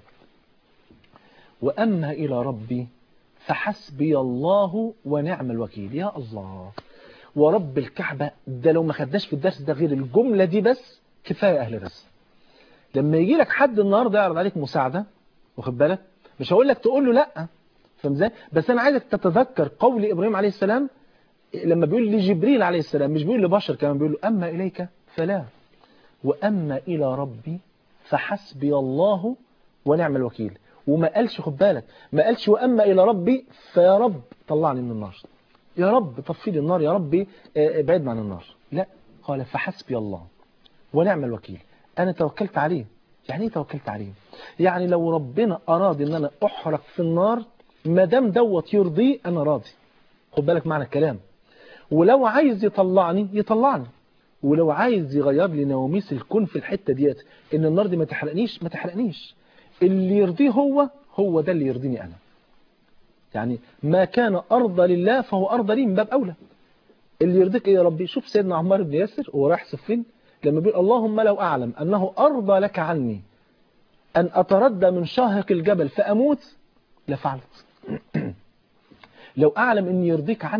وأما إلى ربي فحسبي الله ونعم الوكيل يا الله ورب الكعبة ده لو ما خدناش في الدرس ده غير الجملة دي بس كفاية أهل بس لما يجي لك حد النهارده يعرض عليك مساعدة واخد بالك مش هقول لك تقول له لا فاهم ازاي بس انا عايزك تتذكر قول ابراهيم عليه السلام لما بيقول لجبريل عليه السلام مش بيقول لبشر كمان بيقول له اما اليك فلا واما الى ربي فحسبي الله ونعم الوكيل وما قالش خد بالك ما قالش واما الى ربي فيا رب طلعني من النار يا رب طفي لي النار يا رب ابعدنا عن النار لا قال فحسبي الله ونعم الوكيل أنا توكلت عليه يعني ايه توكلت عليه يعني لو ربنا أراد أن أنا أحرق في النار ما دام دوت يرضيه أنا راضي خد بالك معنى الكلام ولو عايز يطلعني يطلعني ولو عايز يغير لي نواميس الكون في الحتة ديت ان النار دي ما تحرقنيش ما تحرقنيش اللي يرضيه هو هو ده اللي يرضيني أنا يعني ما كان أرضى لله فهو أرضى لي من باب أولى اللي يرضيك إيه يا ربي شوف سيدنا عمار بن ياسر وهو رايح صفين لما بيقول اللهم لو أعلم أنه أرضى لك عني أن أتردى من شاهق الجبل فأموت لفعلت لو أعلم أن يرضيك عني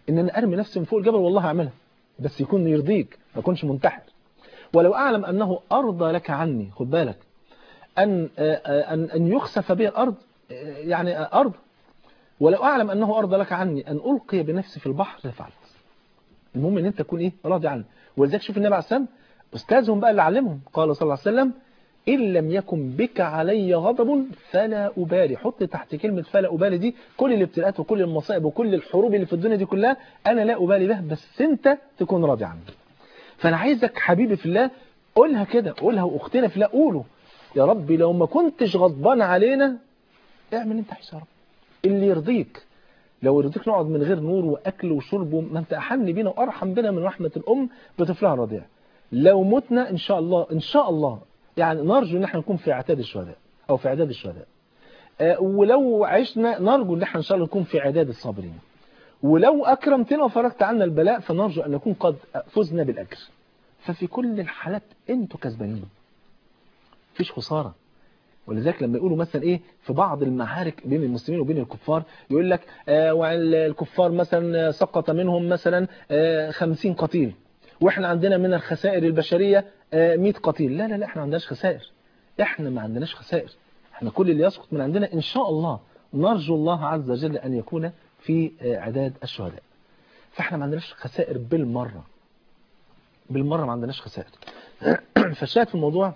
ان انا ارمي نفسي من فوق الجبل والله اعملها بس يكون يرضيك ما اكونش منتحر ولو اعلم انه ارضى لك عني خد بالك ان ان ان يخسف بي الارض يعني ارض ولو اعلم انه ارضى لك عني ان القي بنفسي في البحر لفعلت المهم ان انت تكون ايه راضي عني ولذلك شوف النبي عليه السلام استاذهم بقى اللي علمهم قال صلى الله عليه وسلم إن لم يكن بك علي غضب فلا أبالي حط تحت كلمة فلا أبالي دي كل الابتلاءات وكل المصائب وكل الحروب اللي في الدنيا دي كلها أنا لا أبالي بها بس أنت تكون راضي عني فأنا عايزك حبيبي في الله قولها كده قولها وأختنا في الله قوله يا ربي لو ما كنتش غضبان علينا اعمل انت عايز يا رب اللي يرضيك لو يرضيك نقعد من غير نور وأكل وشرب ما أنت أحن بينا وأرحم بنا من رحمة الأم بطفلها الرضيع لو متنا إن شاء الله إن شاء الله يعني نرجو ان احنا نكون في اعتاد الشهداء او في اعداد الشهداء أه ولو عشنا نرجو ان احنا ان شاء الله نكون في اعداد الصابرين ولو اكرمتنا وفرجت عنا البلاء فنرجو ان نكون قد فزنا بالاجر ففي كل الحالات انتوا كسبانين مفيش خساره ولذلك لما يقولوا مثلا ايه في بعض المعارك بين المسلمين وبين الكفار يقول لك آه والكفار مثلا سقط منهم مثلا آه 50 قتيل واحنا عندنا من الخسائر البشرية 100 قتيل لا لا لا احنا ما عندناش خسائر احنا ما عندناش خسائر احنا كل اللي يسقط من عندنا ان شاء الله نرجو الله عز وجل ان يكون في عداد الشهداء فاحنا ما عندناش خسائر بالمرة بالمرة ما عندناش خسائر فالشاهد في الموضوع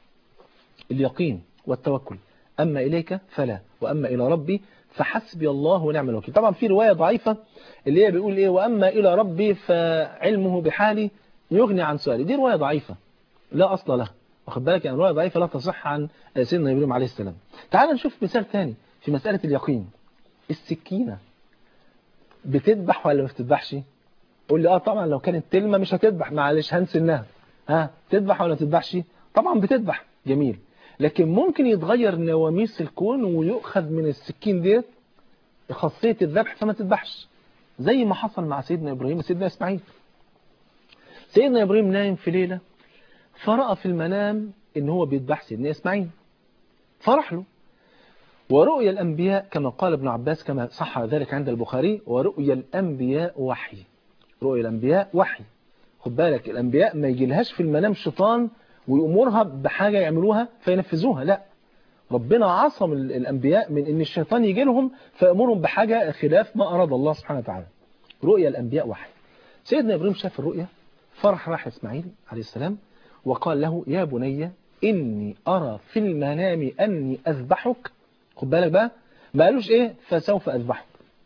اليقين والتوكل أما إليك فلا وأما إلى ربي فحسبي الله ونعم الوكيل طبعا في رواية ضعيفة اللي هي بيقول إيه وأما إلى ربي فعلمه بحالي يغني عن سؤالي دي رواية ضعيفة لا أصل لها واخد بالك يعني رواية ضعيفة لا تصح عن سيدنا إبراهيم عليه السلام تعال نشوف مثال ثاني في مسألة اليقين السكينة بتذبح ولا ما بتذبحش قول لي اه طبعا لو كانت تلمة مش هتذبح معلش هنسنها ها تذبح ولا تذبحش طبعا بتذبح جميل لكن ممكن يتغير نواميس الكون ويؤخذ من السكين ديت خاصية الذبح فما تذبحش زي ما حصل مع سيدنا إبراهيم وسيدنا إسماعيل سيدنا إبراهيم نايم في ليلة فرأى في المنام إن هو بيذبح سيدنا إسماعيل فرح له ورؤيا الأنبياء كما قال ابن عباس كما صح ذلك عند البخاري ورؤيا الأنبياء وحي رؤيا الأنبياء وحي خد بالك الأنبياء ما يجيلهاش في المنام شيطان ويأمرها بحاجة يعملوها فينفذوها لا ربنا عصم الأنبياء من أن الشيطان يجي لهم فيأمرهم بحاجة خلاف ما أراد الله سبحانه وتعالى رؤيا الأنبياء وحي سيدنا إبراهيم شاف الرؤيا فرح راح إسماعيل عليه السلام وقال له يا بني إني أرى في المنام أني أذبحك خد بالك بقى ما قالوش إيه فسوف أذبحك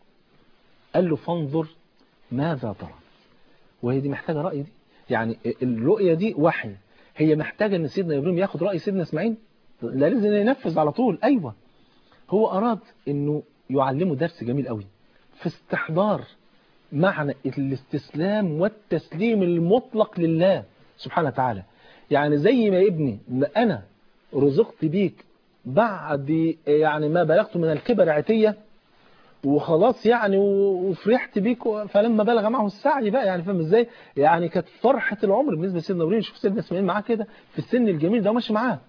قال له فانظر ماذا ترى وهي دي محتاجة رأي دي يعني الرؤية دي وحي هي محتاجة ان سيدنا إبراهيم ياخد رأي سيدنا إسماعيل لا لازم ينفذ على طول أيوة هو أراد أنه يعلمه درس جميل قوي في استحضار معنى الاستسلام والتسليم المطلق لله سبحانه وتعالى يعني زي ما يا ابني ما أنا رزقت بيك بعد يعني ما بلغت من الكبر عتية وخلاص يعني وفرحت بيك فلما بلغ معه السعي بقى يعني فاهم ازاي يعني كانت فرحة العمر بالنسبة لسيدنا ابراهيم شوف سيدنا اسماعيل معاه كده في السن الجميل ده ماشي معاه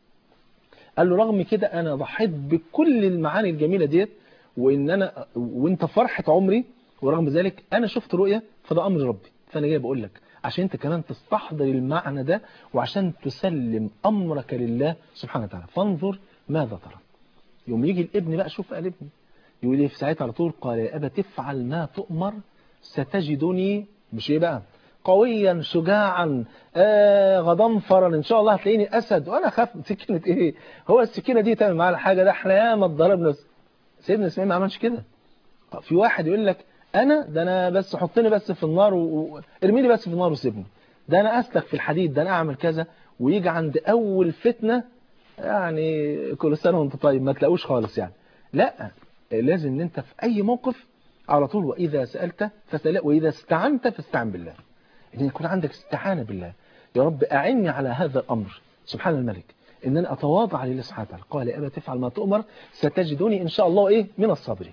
قال له رغم كده انا ضحيت بكل المعاني الجميلة ديت وان انا وانت فرحة عمري ورغم ذلك انا شفت رؤية فده امر ربي فانا جاي بقول لك عشان انت كمان تستحضر المعنى ده وعشان تسلم امرك لله سبحانه وتعالى فانظر ماذا ترى يوم يجي الابن بقى شوف قال ابني يقول لي في ساعتها على طول قال يا أبا تفعل ما تؤمر ستجدني مش ايه بقى قويا شجاعا آه غضنفرا ان شاء الله هتلاقيني اسد وانا خاف سكينه ايه هو السكينه دي تعمل معانا حاجه ده احنا ياما اتضربنا سيدنا اسماعيل ما عملش كده في واحد يقول لك انا ده انا بس حطني بس في النار وارميني بس في النار وسيبني ده انا اسلك في الحديد ده انا اعمل كذا ويجي عند اول فتنه يعني كل سنه وانت طيب ما تلاقوش خالص يعني لا لازم ان انت في اي موقف على طول واذا سألت فسأل واذا استعنت فاستعن بالله ان يكون عندك استعانة بالله يا رب اعني على هذا الامر سبحان الملك ان انا اتواضع لله سبحانه وتعالى قال يا ابا تفعل ما تؤمر ستجدني ان شاء الله ايه من الصابرين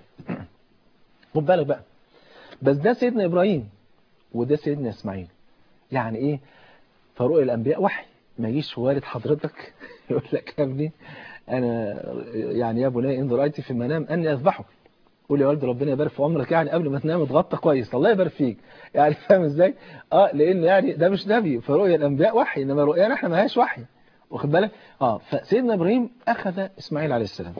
خد بالك بقى بس ده سيدنا ابراهيم وده سيدنا اسماعيل يعني ايه فرؤيا الانبياء وحي ما يجيش والد حضرتك يقول لك يا ابني أنا يعني يا بني إن رأيت في المنام أني أذبحك قول يا والد ربنا يبارك في عمرك يعني قبل ما تنام اتغطى كويس الله يبارك فيك يعني فاهم ازاي اه لان يعني ده مش نبي فرؤيا الانبياء وحي انما رؤيانا احنا ما هياش وحي واخد بالك اه فسيدنا ابراهيم اخذ اسماعيل عليه السلام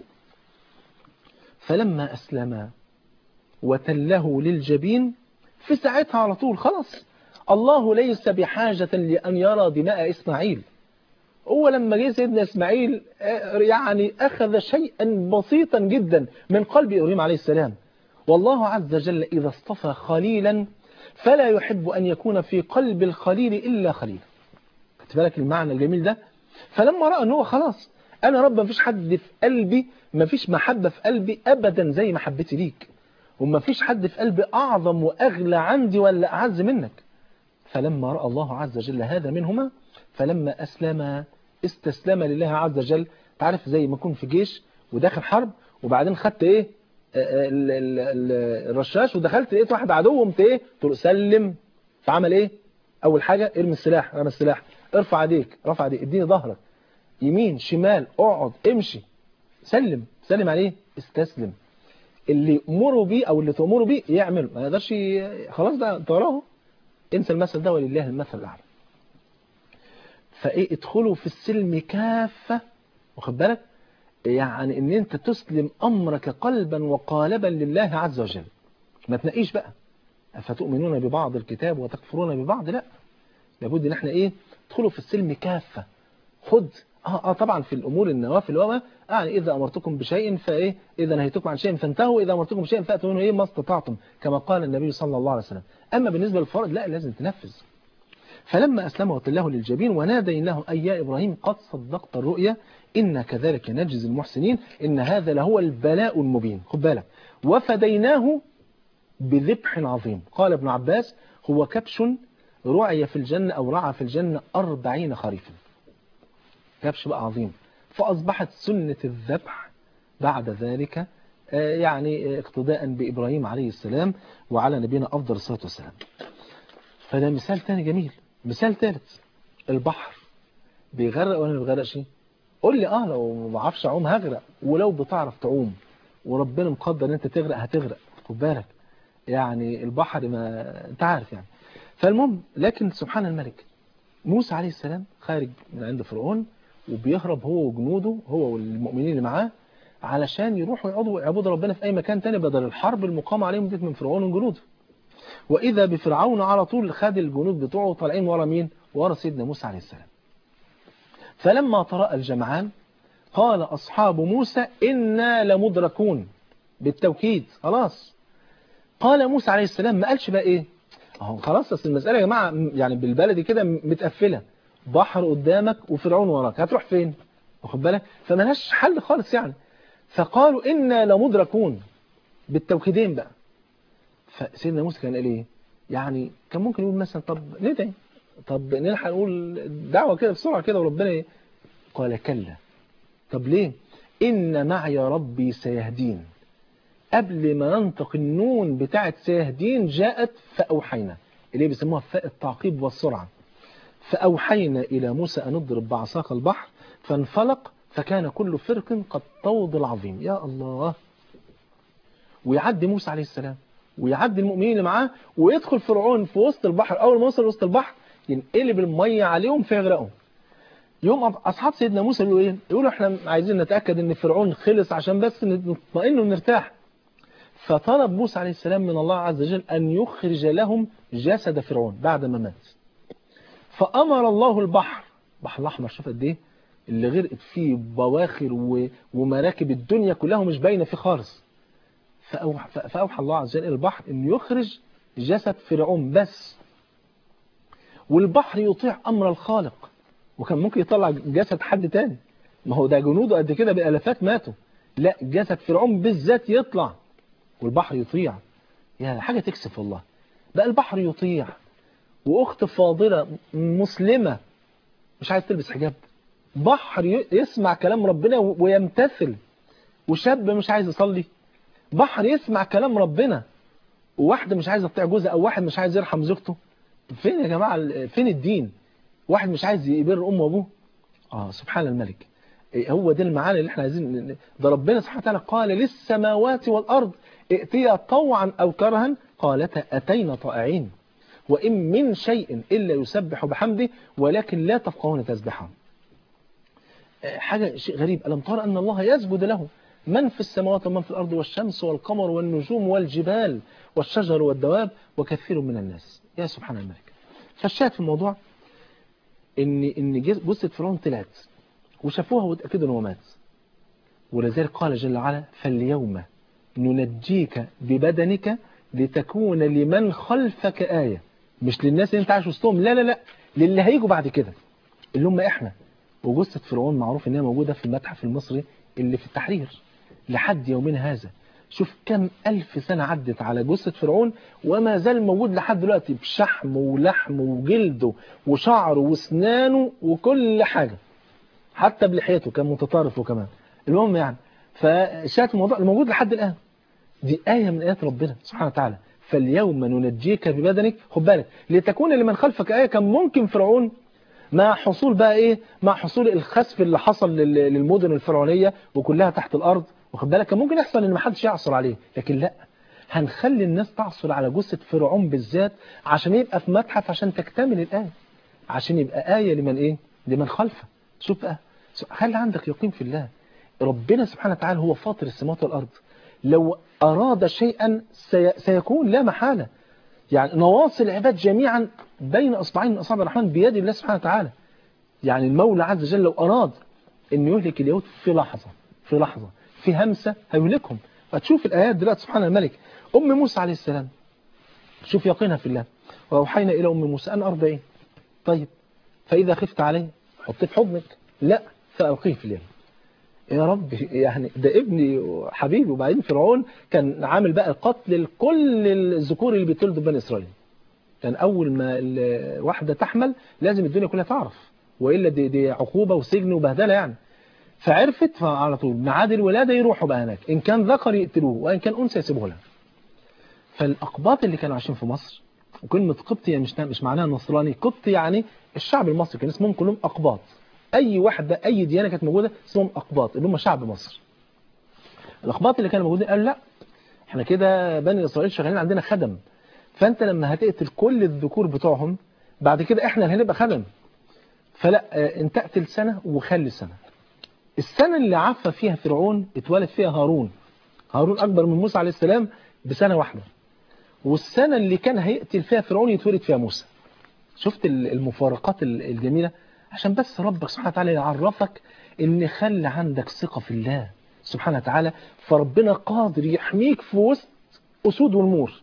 فلما اسلم وتله للجبين في ساعتها على طول خلاص الله ليس بحاجة لأن يرى دماء إسماعيل هو لما جه سيدنا إسماعيل يعني أخذ شيئا بسيطا جدا من قلب إبراهيم عليه السلام والله عز وجل إذا اصطفى خليلا فلا يحب أن يكون في قلب الخليل إلا خليل خدت بالك المعنى الجميل ده فلما رأى أنه خلاص أنا رب ما فيش حد في قلبي ما فيش محبة في قلبي أبدا زي محبتي ليك وما فيش حد في قلبي أعظم وأغلى عندي ولا أعز منك فلما رأى الله عز وجل هذا منهما فلما أسلم استسلم لله عز وجل تعرف زي ما يكون في جيش وداخل حرب وبعدين خدت ايه ال ال ال الرشاش ودخلت لقيت واحد عدو قمت ايه قلت له سلم فعمل ايه اول حاجه ارمي السلاح رمى السلاح ارفع ايديك رفع ايديك اديني ظهرك يمين شمال اقعد امشي سلم سلم عليه استسلم اللي يأمره بيه او اللي تأمره بيه يعمل ما يقدرش خلاص ده انت وراه انسى المثل ده ولله المثل الاعلى فايه ادخلوا في السلم كافة واخد بالك يعني ان انت تسلم امرك قلبا وقالبا لله عز وجل ما تنقيش بقى افتؤمنون ببعض الكتاب وتكفرون ببعض لا لابد ان احنا ايه ادخلوا في السلم كافة خد اه اه طبعا في الامور النوافل وما يعني اذا امرتكم بشيء فايه اذا نهيتكم عن شيء فانتهوا اذا امرتكم بشيء فاتوا منه ايه ما استطعتم كما قال النبي صلى الله عليه وسلم اما بالنسبه للفرض لا لازم تنفذ فلما أسلم وتله للجبين وناديناه أي يا إبراهيم قد صدقت الرؤيا إن كذلك نجزي المحسنين إن هذا لهو البلاء المبين خد بالك وفديناه بذبح عظيم قال ابن عباس هو كبش رعي في الجنة أو رعى في الجنة أربعين خريفا كبش بقى عظيم فأصبحت سنة الذبح بعد ذلك يعني اقتداء بإبراهيم عليه السلام وعلى نبينا أفضل الصلاة والسلام فده مثال تاني جميل مثال ثالث البحر بيغرق ولا ما بيغرقش قول لي اه لو ما بعرفش اعوم هغرق ولو بتعرف تعوم وربنا مقدر ان انت تغرق هتغرق خد بالك يعني البحر ما انت عارف يعني فالمهم لكن سبحان الملك موسى عليه السلام خارج من عند فرعون وبيهرب هو وجنوده هو والمؤمنين اللي معاه علشان يروحوا يقعدوا يعبدوا ربنا في اي مكان تاني بدل الحرب المقامه عليهم ديت من فرعون وجنوده وإذا بفرعون على طول خد الجنود بتوعه طالعين ورا مين ورا سيدنا موسى عليه السلام فلما طرأ الجمعان قال أصحاب موسى إنا لمدركون بالتوكيد خلاص قال موسى عليه السلام ما قالش بقى إيه اهو خلاص اصل المسألة يا جماعة يعني بالبلدي كده متقفلة بحر قدامك وفرعون وراك هتروح فين واخد بالك فملهاش حل خالص يعني فقالوا إنا لمدركون بالتوكيدين بقى فسيدنا موسى كان قال ايه يعني كان ممكن يقول مثلا طب ندعي طب نلحق نقول دعوة كده بسرعة كده وربنا ايه قال كلا طب ليه إن معي ربي سيهدين قبل ما ننطق النون بتاعت سيهدين جاءت فأوحينا اللي بيسموها فاء التعقيب والسرعة فأوحينا إلى موسى أن نضرب بعصاك البحر فانفلق فكان كل فرق قد طود العظيم يا الله ويعدي موسى عليه السلام ويعدي المؤمنين اللي معاه ويدخل فرعون في وسط البحر اول ما يوصل وسط البحر ينقلب الميه عليهم فيغرقهم يوم اصحاب سيدنا موسى يقولوا ايه يقولوا احنا عايزين نتاكد ان فرعون خلص عشان بس نطمئن ونرتاح فطلب موسى عليه السلام من الله عز وجل ان يخرج لهم جسد فرعون بعد ما مات فامر الله البحر البحر الاحمر شوف قد ايه اللي غرقت فيه بواخر ومراكب الدنيا كلها مش باينه فيه خالص فأوحى, فأوحى الله عز وجل إلى البحر أن يخرج جسد فرعون بس والبحر يطيع أمر الخالق وكان ممكن يطلع جسد حد تاني ما هو ده جنوده قد كده بألفات ماتوا لا جسد فرعون بالذات يطلع والبحر يطيع يعني حاجة تكسف والله بقى البحر يطيع وأخت فاضلة مسلمة مش عايز تلبس حجاب بحر يسمع كلام ربنا ويمتثل وشاب مش عايز يصلي بحر يسمع كلام ربنا وواحدة مش عايزة تطيع جوزها أو واحد مش عايز يرحم زوجته فين يا جماعة فين الدين واحد مش عايز يبر أمه وأبوه آه سبحان الملك هو ده المعاني اللي احنا عايزين ده ربنا سبحانه وتعالى قال للسماوات والأرض ائتيا طوعا أو كرها قالتا أتينا طائعين وإن من شيء إلا يسبح بحمده ولكن لا تفقهون تسبحهم حاجة شيء غريب ألم ترى أن الله يسجد له من في السماوات ومن في الأرض والشمس والقمر والنجوم والجبال والشجر والدواب وكثير من الناس يا سبحان الملك فالشاهد في الموضوع إن إن جثة فرعون طلعت وشافوها وتأكدوا أنه مات ولذلك قال جل وعلا فاليوم ننجيك ببدنك لتكون لمن خلفك آية مش للناس اللي انت عايش وسطهم لا لا لا للي هيجوا بعد كده اللي هم احنا وجثة فرعون معروف انها موجودة في المتحف المصري اللي في التحرير لحد يومنا هذا شوف كم ألف سنة عدت على جثة فرعون وما زال موجود لحد دلوقتي بشحم ولحم وجلده وشعره واسنانه وكل حاجة حتى بلحيته كان متطرف وكمان المهم يعني فشات الموضوع الموجود لحد الآن دي آية من آيات ربنا سبحانه وتعالى فاليوم ننجيك ببدنك خد بالك لتكون لمن خلفك آية كان ممكن فرعون مع حصول بقى ايه مع حصول الخسف اللي حصل للمدن الفرعونية وكلها تحت الأرض واخد بالك كان ممكن يحصل ان ما حدش يعصر عليه لكن لا هنخلي الناس تعصر على جثة فرعون بالذات عشان يبقى في متحف عشان تكتمل الآية عشان يبقى آية لمن ايه لمن خلفه شوف بقى خلي عندك يقين في الله ربنا سبحانه وتعالى هو فاطر السماوات والأرض لو أراد شيئا سي... سيكون لا محالة يعني نواصي العباد جميعا بين أصبعين من أصابع الرحمن بيد الله سبحانه وتعالى يعني المولى عز وجل لو أراد أن يهلك اليهود في لحظة في لحظة في همسة هيهلكهم فتشوف الآيات دلوقتي سبحان الملك أم موسى عليه السلام شوف يقينها في الله وأوحينا إلى أم موسى أن أرضعيه طيب فإذا خفت عليه حطيه في حضنك لا فألقيه في اليم يا رب يعني ده ابني وحبيبي وبعدين فرعون كان عامل بقى قتل لكل الذكور اللي بيتولدوا بني إسرائيل كان أول ما الواحدة تحمل لازم الدنيا كلها تعرف وإلا دي, دي عقوبة وسجن وبهدلة يعني فعرفت فعلى طول ميعاد الولادة يروحوا بقى هناك إن كان ذكر يقتلوه وإن كان أنثى يسيبوه لها فالأقباط اللي كانوا عايشين في مصر وكلمة قبطي مش مش معناها نصراني قبطي يعني الشعب المصري كان اسمهم كلهم أقباط أي واحدة أي ديانة كانت موجودة اسمهم أقباط اللي هم شعب مصر الأقباط اللي كانوا موجودين قالوا لا احنا كده بني إسرائيل شغالين عندنا خدم فأنت لما هتقتل كل الذكور بتوعهم بعد كده احنا اللي هنبقى خدم فلا انت اقتل سنة وخلي سنة السنة اللي عفى فيها فرعون اتولد فيها هارون هارون أكبر من موسى عليه السلام بسنة واحدة والسنة اللي كان هيقتل فيها فرعون يتولد فيها موسى شفت المفارقات الجميلة عشان بس ربك سبحانه وتعالى يعرفك ان خلي عندك ثقة في الله سبحانه وتعالى فربنا قادر يحميك في وسط أسود والمور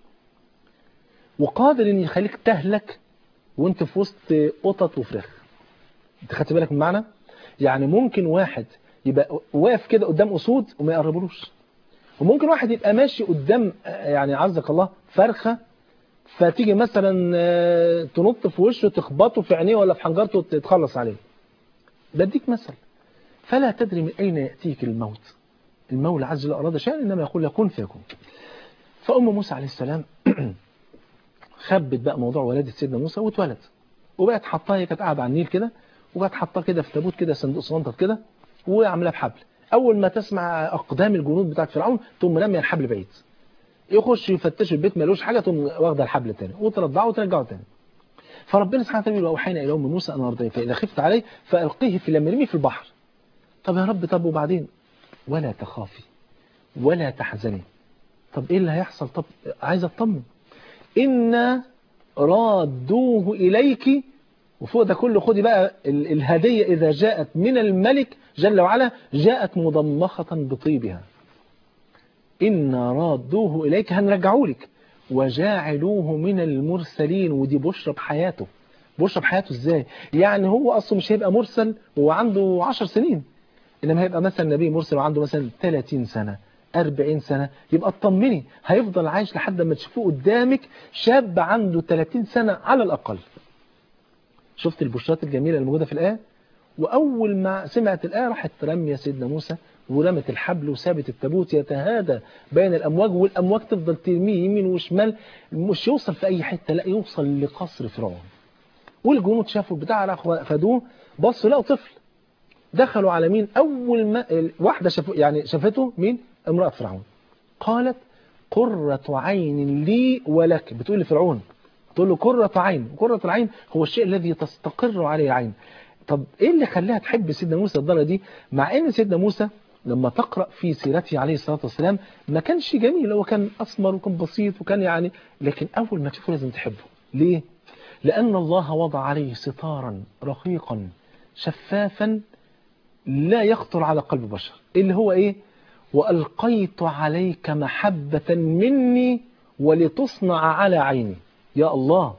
وقادر ان يخليك تهلك وانت في وسط قطط وفراخ انت خدت بالك من معنى يعني ممكن واحد يبقى واقف كده قدام أسود وما يقربلوش وممكن واحد يبقى ماشي قدام يعني عزك الله فرخة فتيجي مثلا تنط في وشه تخبطه في عينيه ولا في حنجرته تتخلص عليه بديك مثل فلا تدري من أين يأتيك الموت المولى عز وجل أراد شيئا إنما يقول لكن فيكون فأم موسى عليه السلام خبت بقى موضوع ولادة سيدنا موسى واتولد وبقت حطاه هي كانت قاعدة على النيل كده وبقت حطاه كده في تابوت كده صندوق صغنطط كده وعاملاه بحبل أول ما تسمع أقدام الجنود بتاعت فرعون تقوم رامية الحبل بعيد يخش يفتش البيت ما لوش حاجة تقوم واخده الحبل تاني وترضعه وترجعه تاني فربنا سبحانه وتعالى وأوحينا إلى أم موسى أن أرضيه فإذا خفت عليه فألقيه في لم في البحر طب يا رب طب وبعدين ولا تخافي ولا تحزني طب إيه اللي هيحصل طب عايز أطمن إن رادوه إليك وفوق ده كله خدي بقى الهدية إذا جاءت من الملك جل وعلا جاءت مضمخة بطيبها إن رادوه إليك هنرجعه لك وجاعلوه من المرسلين ودي بشرى بحياته بشرى بحياته إزاي يعني هو أصله مش هيبقى مرسل وهو عنده 10 سنين إنما هيبقى مثلا نبي مرسل وعنده مثلا 30 سنة 40 سنة يبقى اطمني هيفضل عايش لحد ما تشوفوه قدامك شاب عنده 30 سنة على الأقل شفت البشرات الجميلة الموجودة في الآية وأول ما سمعت الآية راحت رمية سيدنا موسى ورمت الحبل وسابت التابوت يتهادى بين الأمواج والأمواج تفضل ترميه يمين وشمال مش يوصل في أي حتة لا يوصل لقصر فرعون والجنود شافوا البتاع خدوه بصوا لقوا طفل دخلوا على مين أول ما واحدة شاف يعني شافته مين امرأة فرعون قالت قرة عين لي ولك بتقول لفرعون تقول له قرة عين قرة العين هو الشيء الذي تستقر عليه العين طب ايه اللي خلاها تحب سيدنا موسى الدرجه دي مع ان سيدنا موسى لما تقرأ في سيرته عليه الصلاة والسلام ما كانش جميل هو كان أسمر وكان بسيط وكان يعني لكن أول ما تشوفه لازم تحبه ليه؟ لأن الله وضع عليه ستارا رقيقا شفافا لا يخطر على قلب بشر اللي هو إيه؟ وألقيت عليك محبة مني ولتصنع على عيني يا الله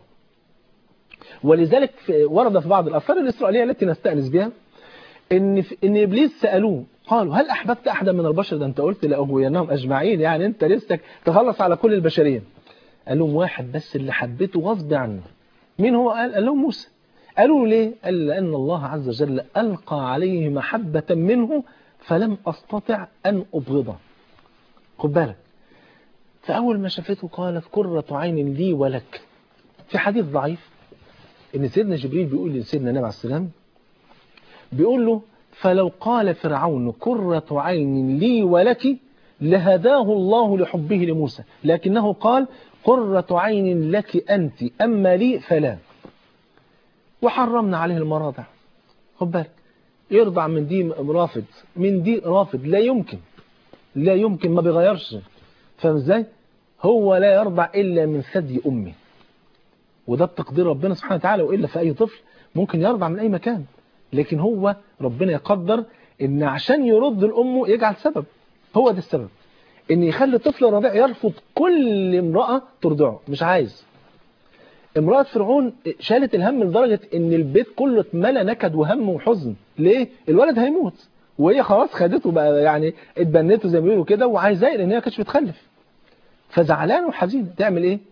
ولذلك ورد في بعض الآثار الإسرائيلية التي نستأنس بها إن, إن إبليس سألوه قالوا هل أحببت أحدا من البشر ده أنت قلت لأغوينهم أجمعين يعني أنت لسك تخلص على كل البشرية قال لهم واحد بس اللي حبيته غصب عنه مين هو قال, قال لهم موسى قالوا ليه قال لأن الله عز وجل ألقى عليه محبة منه فلم أستطع أن أبغضه خد بالك فأول ما شافته قالت قرة عين لي ولك في حديث ضعيف إن سيدنا جبريل بيقول لسيدنا النبي عليه السلام بيقول له فلو قال فرعون قرة عين لي ولك لهداه الله لحبه لموسى لكنه قال قرة عين لك أنت أما لي فلا وحرمنا عليه المراضع خد بالك يرضع من دي رافض من دي رافض لا يمكن لا يمكن ما بيغيرش فاهم ازاي هو لا يرضع إلا من ثدي أمه وده بتقدير ربنا سبحانه وتعالى وإلا في أي طفل ممكن يرضع من أي مكان لكن هو ربنا يقدر ان عشان يرد الام يجعل سبب هو ده السبب ان يخلي طفل رضيع يرفض كل امرأة ترضعه مش عايز امرأة فرعون شالت الهم لدرجة ان البيت كله اتملى نكد وهم وحزن ليه الولد هيموت وهي خلاص خدته بقى يعني اتبنته زي ما بيقولوا كده وعايزاه لان هي كانتش بتخلف فزعلان وحزين تعمل ايه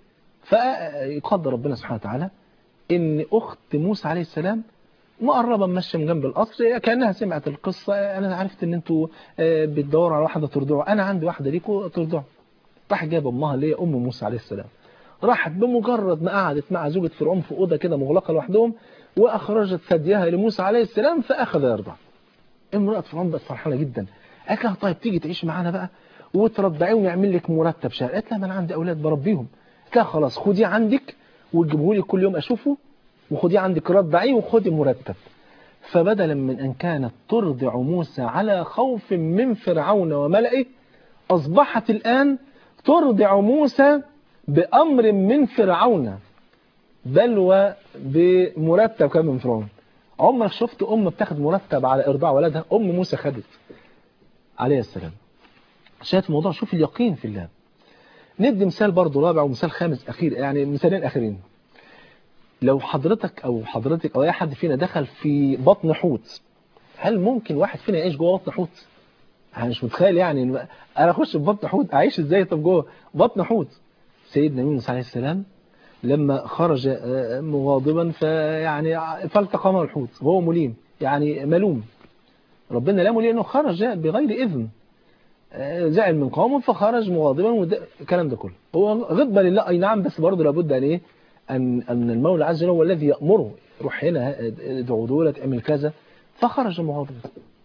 فيقدر ربنا سبحانه وتعالى ان اخت موسى عليه السلام مقربة ماشية من جنب القصر كأنها سمعت القصة أنا عرفت إن أنتوا بتدوروا على واحدة ترضعوا أنا عندي واحدة ليكوا ترضعوا راح جاب أمها اللي هي أم موسى عليه السلام راحت بمجرد ما قعدت مع زوجة فرعون في أوضة كده مغلقة لوحدهم وأخرجت ثديها لموسى عليه السلام فأخذ يرضع امرأة فرعون بقت فرحانة جدا قالت لها طيب تيجي تعيش معانا بقى وترضعيه ونعمل لك مرتب شهر قالت لها ما أنا عندي أولاد بربيهم قالت لها خلاص خديه عندك وتجيبه لي كل يوم أشوفه وخديه عندك رضعيه وخدي مرتب فبدلا من أن كانت ترضع موسى على خوف من فرعون وملئه أصبحت الآن ترضع موسى بأمر من فرعون بل وبمرتب كان من فرعون عمرك شفت أم بتاخد مرتب على إرضاع ولدها أم موسى خدت عليه السلام شايف الموضوع شوف اليقين في الله ندي مثال برضه رابع ومثال خامس أخير يعني مثالين أخيرين لو حضرتك أو حضرتك أو أي حد فينا دخل في بطن حوت هل ممكن واحد فينا يعيش جوه بطن حوت؟ أنا مش متخيل يعني أنا أخش في بطن حوت أعيش إزاي طب جوه بطن حوت سيدنا يونس عليه السلام لما خرج مغاضبا فيعني فالتقمه الحوت وهو مليم يعني ملوم ربنا لامه لأنه خرج بغير إذن زعل من قومه فخرج مغاضبا الكلام ده كله هو غضب لله أي نعم بس برضه لابد أن إيه أن أن المولى عز وجل هو الذي يأمره روح هنا ادعوا دولة اعمل كذا فخرج مغاضبا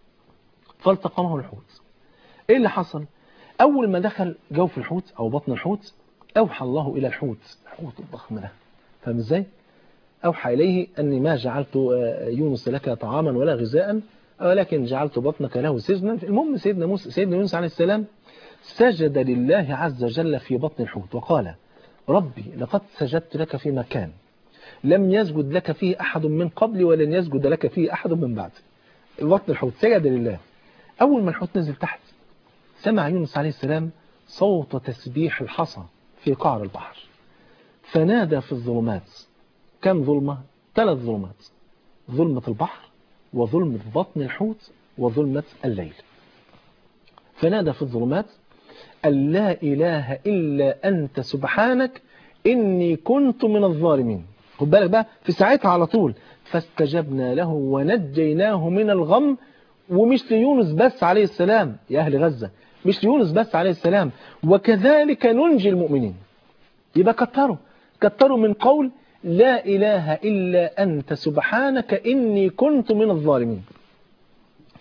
فالتقمه الحوت ايه اللي حصل اول ما دخل جوف الحوت او بطن الحوت اوحى الله الى الحوت الحوت الضخم ده فاهم ازاي اوحى اليه اني ما جعلت يونس لك طعاما ولا غذاء ولكن جعلت بطنك له سجنا المهم سيدنا موسى سيدنا يونس عليه السلام سجد لله عز وجل في بطن الحوت وقال ربي لقد سجدت لك في مكان لم يسجد لك فيه أحد من قبل ولن يسجد لك فيه أحد من بعد بطن الحوت سجد لله أول ما الحوت نزل تحت سمع يونس عليه السلام صوت تسبيح الحصى في قعر البحر فنادى في الظلمات كم ظلمة؟ ثلاث ظلمات ظلمة البحر وظلمة بطن الحوت وظلمة الليل فنادى في الظلمات أن لا إله إلا أنت سبحانك إني كنت من الظالمين خد بالك بقى في ساعتها على طول فاستجبنا له ونجيناه من الغم ومش ليونس بس عليه السلام يا أهل غزة مش ليونس بس عليه السلام وكذلك ننجي المؤمنين يبقى كتروا كتروا من قول لا إله إلا أنت سبحانك إني كنت من الظالمين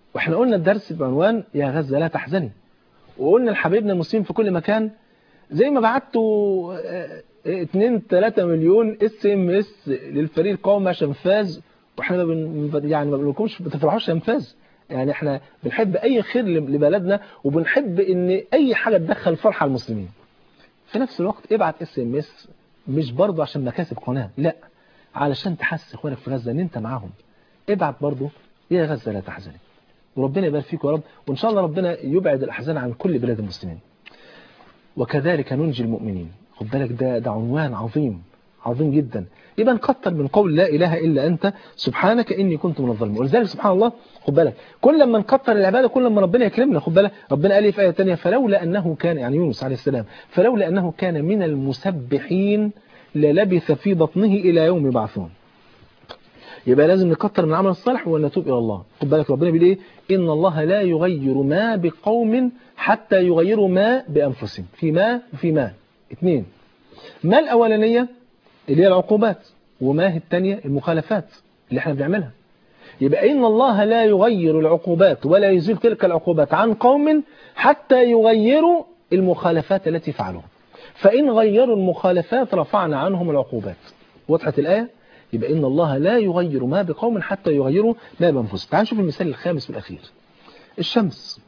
واحنا قلنا الدرس بعنوان يا غزة لا تحزني وقلنا لحبايبنا المسلمين في كل مكان زي ما بعتوا 2 3 مليون اس ام اس للفريق القومي عشان فاز واحنا ما بن يعني ما بنقولكمش ما تفرحوش عشان فاز يعني احنا بنحب اي خير لبلدنا وبنحب ان اي حاجه تدخل فرحه المسلمين في نفس الوقت ابعت اس ام اس مش برضه عشان مكاسب قناه لا علشان تحسس اخوانك في غزه ان انت معاهم ابعت برضه يا غزه لا تحزني وربنا يبارك فيك يا رب وان شاء الله ربنا يبعد الاحزان عن كل بلاد المسلمين وكذلك ننجي المؤمنين خد بالك ده ده عنوان عظيم عظيم جدا يبقى نكتر من قول لا اله الا انت سبحانك اني كنت من الظالمين ولذلك سبحان الله خد بالك كل ما نكتر العباده كل ما ربنا يكرمنا خد بالك ربنا قال في ايه ثانيه فلولا انه كان يعني يونس عليه السلام فلولا انه كان من المسبحين للبث في بطنه الى يوم يبعثون يبقى لازم نكتر من العمل الصالح ونتوب الى الله خد بالك ربنا بيقول ايه ان الله لا يغير ما بقوم حتى يغيروا ما بانفسهم في ما وفي ما اثنين ما الاولانيه اللي هي العقوبات وما هي الثانيه المخالفات اللي احنا بنعملها يبقى ان الله لا يغير العقوبات ولا يزيل تلك العقوبات عن قوم حتى يغيروا المخالفات التي فعلوها فان غيروا المخالفات رفعنا عنهم العقوبات وضحت الايه يبقى إن الله لا يغير ما بقوم حتى يغيروا ما بأنفسهم تعال نشوف المثال الخامس والأخير الشمس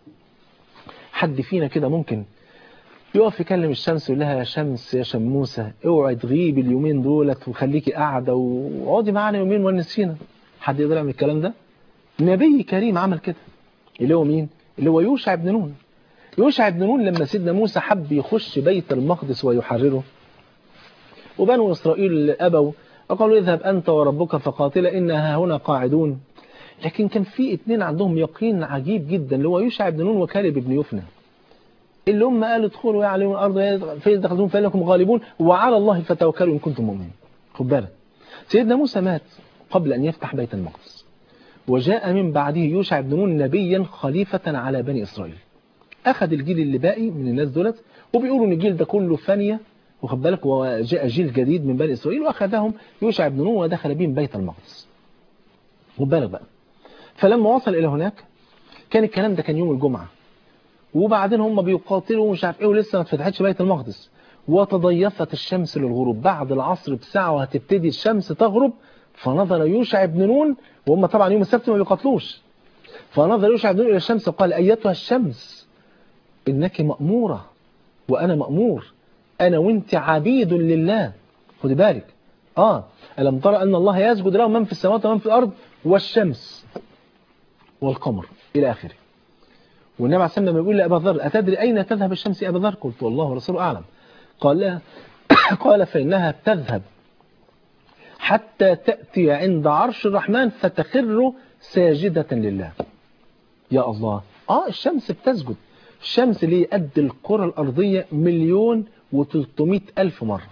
حد فينا كده ممكن يقف يكلم الشمس يقول لها يا شمس يا شموسة اوعي تغيبي اليومين دولت وخليكي قاعدة واقعدي معانا يومين ونسينا حد يقدر يعمل الكلام ده نبي كريم عمل كده اللي هو مين اللي هو يوشع بن نون يوشع بن نون لما سيدنا موسى حب يخش بيت المقدس ويحرره وبنو إسرائيل أبوا فقالوا اذهب أنت وربك فقاتلا إنها هنا قاعدون لكن كان في اتنين عندهم يقين عجيب جدا اللي هو يوشع بن نون وكالب بن يفنى اللي هم قالوا ادخلوا يا عليهم الأرض فإذا دخلتم فإنكم غالبون وعلى الله فتوكلوا إن كنتم مؤمنين خد بالك سيدنا موسى مات قبل أن يفتح بيت المقدس وجاء من بعده يوشع بن نون نبيا خليفة على بني إسرائيل أخذ الجيل اللي باقي من الناس دولت وبيقولوا ان الجيل ده كله فانيه واخد بالك وجاء جيل جديد من بني إسرائيل وأخذهم يوشع بن نون ودخل بهم بيت المقدس خد بالك بقى فلما وصل إلى هناك كان الكلام ده كان يوم الجمعة وبعدين هم بيقاتلوا ومش عارف ايه ولسه ما اتفتحتش بيت المقدس وتضيفت الشمس للغروب بعد العصر بساعة وهتبتدي الشمس تغرب فنظر يوشع بن نون وهم طبعا يوم السبت ما بيقاتلوش فنظر يوشع بن نون إلى الشمس وقال أيتها الشمس إنك مأمورة وأنا مأمور أنا وانت عبيد لله خد بالك آه ألم ترى أن الله يسجد له من في السماوات ومن في الأرض والشمس والقمر إلى آخره والنبي عليه الصلاة والسلام يقول لأبا ذر أتدري أين تذهب الشمس يا أبا ذر قلت والله ورسوله أعلم قال لها قال فإنها تذهب حتى تأتي عند عرش الرحمن فتخر ساجدة لله يا الله آه الشمس بتسجد الشمس اللي قد الكرة الأرضية مليون وتلتمائة ألف مرة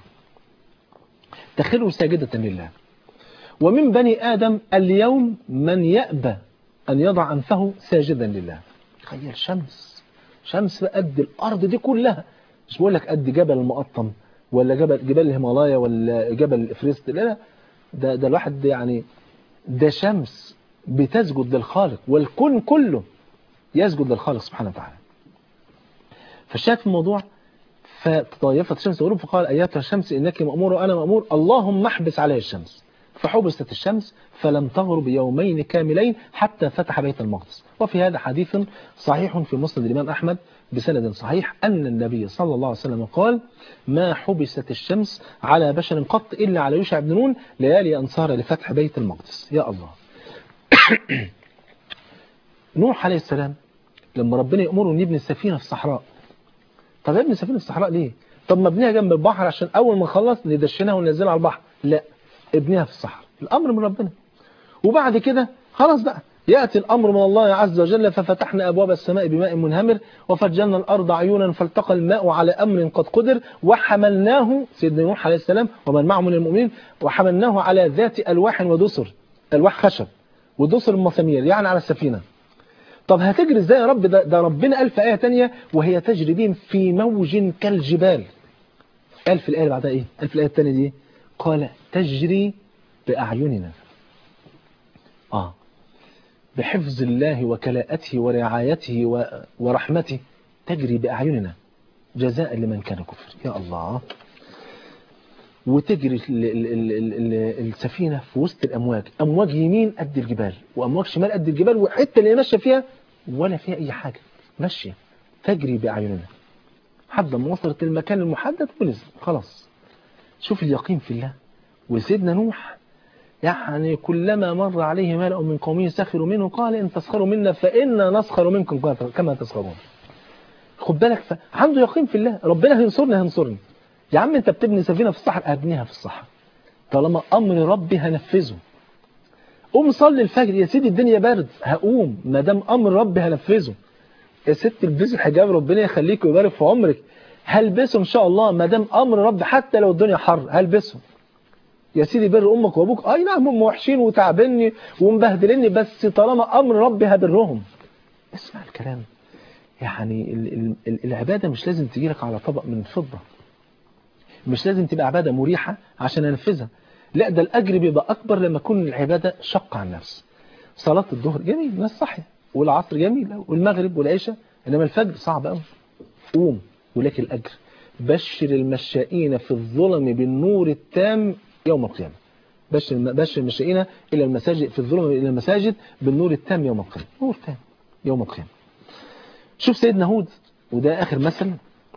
تخر ساجدة لله ومن بني آدم اليوم من يأبى أن يضع أنفه ساجدا لله تخيل شمس شمس قد الأرض دي كلها مش بقول لك قد جبل المقطم ولا جبل جبال الهيمالايا ولا جبل الإفريست لا لا ده ده الواحد يعني ده شمس بتسجد للخالق والكون كله يسجد للخالق سبحانه وتعالى فالشاهد في الموضوع فتضايفت الشمس غروب فقال أياتها الشمس إنك مأمور وأنا مأمور اللهم احبس عليها الشمس فحبست الشمس فلم تغرب يومين كاملين حتى فتح بيت المقدس وفي هذا حديث صحيح في مسند الإمام أحمد بسند صحيح أن النبي صلى الله عليه وسلم قال ما حبست الشمس على بشر قط إلا على يوشع بن نون ليالي أنصار لفتح بيت المقدس يا الله نوح عليه السلام لما ربنا يأمره أن يبني السفينة في الصحراء طب ابني سفينة في الصحراء ليه طب ما ابنيها جنب البحر عشان أول ما نخلص ندشنها وننزلها على البحر لا ابنيها في الصحراء الأمر من ربنا وبعد كده خلاص بقى يأتي الأمر من الله عز وجل ففتحنا أبواب السماء بماء منهمر وفجرنا الأرض عيونا فالتقى الماء على أمر قد قدر وحملناه سيدنا نوح عليه السلام ومن معه من المؤمنين وحملناه على ذات ألواح ودسر ألواح خشب ودسر المسامير يعني على السفينة طب هتجري ازاي يا رب ده, ده ربنا قال في آية تانية وهي تجري بهم في موج كالجبال قال في الآية اللي بعدها إيه قال في الآية التانية دي قال تجري بأعيننا آه بحفظ الله وكلاءته ورعايته و- ورحمته تجري بأعيننا جزاء لمن كان كفر يا الله وتجري ال- ال- ال- ال- ال- السفينة في وسط الأمواج أمواج يمين قد الجبال وأمواج شمال قد الجبال والحتة اللي ماشية فيها ولا فيها أي حاجة ماشية تجري بأعيننا حتى ما وصلت المكان المحدد ونزل خلاص شوف اليقين في الله وسيدنا نوح يعني كلما مر عليه ملأ من قومه سخروا منه قال إن تسخروا منا فإنا نسخر منكم كما- كما تسخرون خد بالك ف... عنده يقين في الله ربنا هينصرني هينصرني يا عم انت بتبني سفينة في الصحراء ابنيها في الصحراء طالما امر ربي هنفذه قوم صلي الفجر يا سيدي الدنيا برد هقوم ما دام امر ربي هنفذه يا ست البسي الحجاب ربنا يخليك ويبارك في عمرك هلبسه ان شاء الله ما دام امر ربي حتى لو الدنيا حر هلبسه يا سيدي بر امك وابوك اي نعم هم وحشين وتعبني ومبهدلني بس طالما امر ربي هبرهم اسمع الكلام يعني ال- ال- ال- العباده مش لازم تجي لك على طبق من فضه مش لازم تبقى عباده مريحه عشان انفذها لا ده الاجر بيبقى اكبر لما تكون العباده شق على النفس صلاه الظهر جميل ناس صحيه والعصر جميل والمغرب والعشاء انما الفجر صعب قوي قوم ولك الاجر بشر المشائين في الظلم بالنور التام يوم القيامه بشر بشر المشائين الى المساجد في الظلم الى المساجد بالنور التام يوم القيامه نور تام يوم القيامه شوف سيدنا هود وده اخر مثل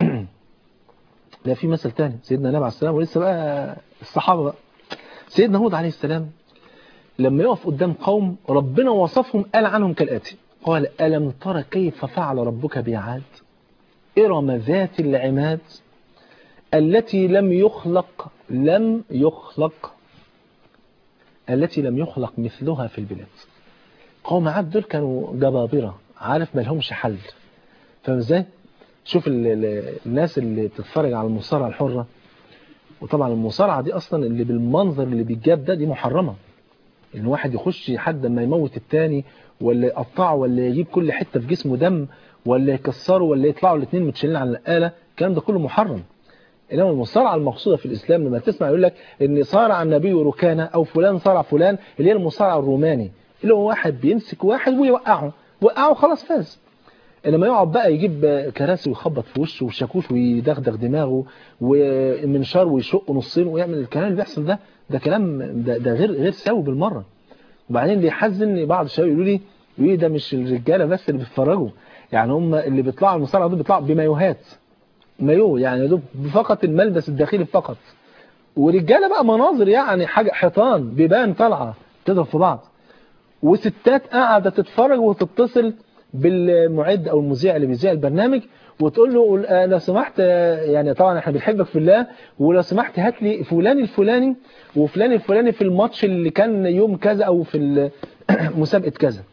لا في مثل تاني سيدنا النبي عليه السلام ولسه بقى الصحابه بقى سيدنا هود عليه السلام لما يقف قدام قوم ربنا وصفهم قال عنهم كالاتي قال الم ترى كيف فعل ربك بعاد ارم ذات العماد التي لم يخلق لم يخلق التي لم يخلق مثلها في البلاد قوم عاد دول كانوا جبابرة عارف ما لهمش حل فاهم ازاي شوف ال ال الناس اللي بتتفرج على المصارعة الحرة وطبعا المصارعة دي اصلا اللي بالمنظر اللي بيتجاب ده دي محرمة ان واحد يخش حد ما يموت التاني ولا يقطعه ولا يجيب كل حتة في جسمه دم ولا يكسره ولا يطلعوا الاثنين متشلين على الآلة الكلام ده كله محرم انما المصارعه المقصوده في الاسلام لما تسمع يقول لك ان صارع النبي ركانه او فلان صارع فلان اللي هي المصارعه الروماني اللي هو واحد بيمسك واحد ويوقعه وقعه خلاص فاز انما يقعد بقى يجيب كراسي ويخبط في وشه وشاكوش ويدغدغ دماغه ومنشار ويشق نصين ويعمل الكلام اللي بيحصل ده ده كلام ده, ده غير غير سوي بالمره وبعدين اللي يحزن بعض الشباب يقولوا لي يقولوا لي ده مش الرجاله بس اللي بيتفرجوا يعني هم اللي بيطلعوا المصارعه دول بيطلعوا بمايوهات مايو يعني يا دوب فقط الملبس الداخلي فقط ورجاله بقى مناظر يعني حاجه حيطان بيبان طالعه تضرب في بعض وستات قاعده تتفرج وتتصل بالمعد او المذيع اللي بيذيع البرنامج وتقول له آه، لو سمحت آه، يعني طبعا احنا بنحبك في الله ولو سمحت هات لي فلان الفلاني وفلان الفلاني في الماتش اللي كان يوم كذا او في ال- مسابقه كذا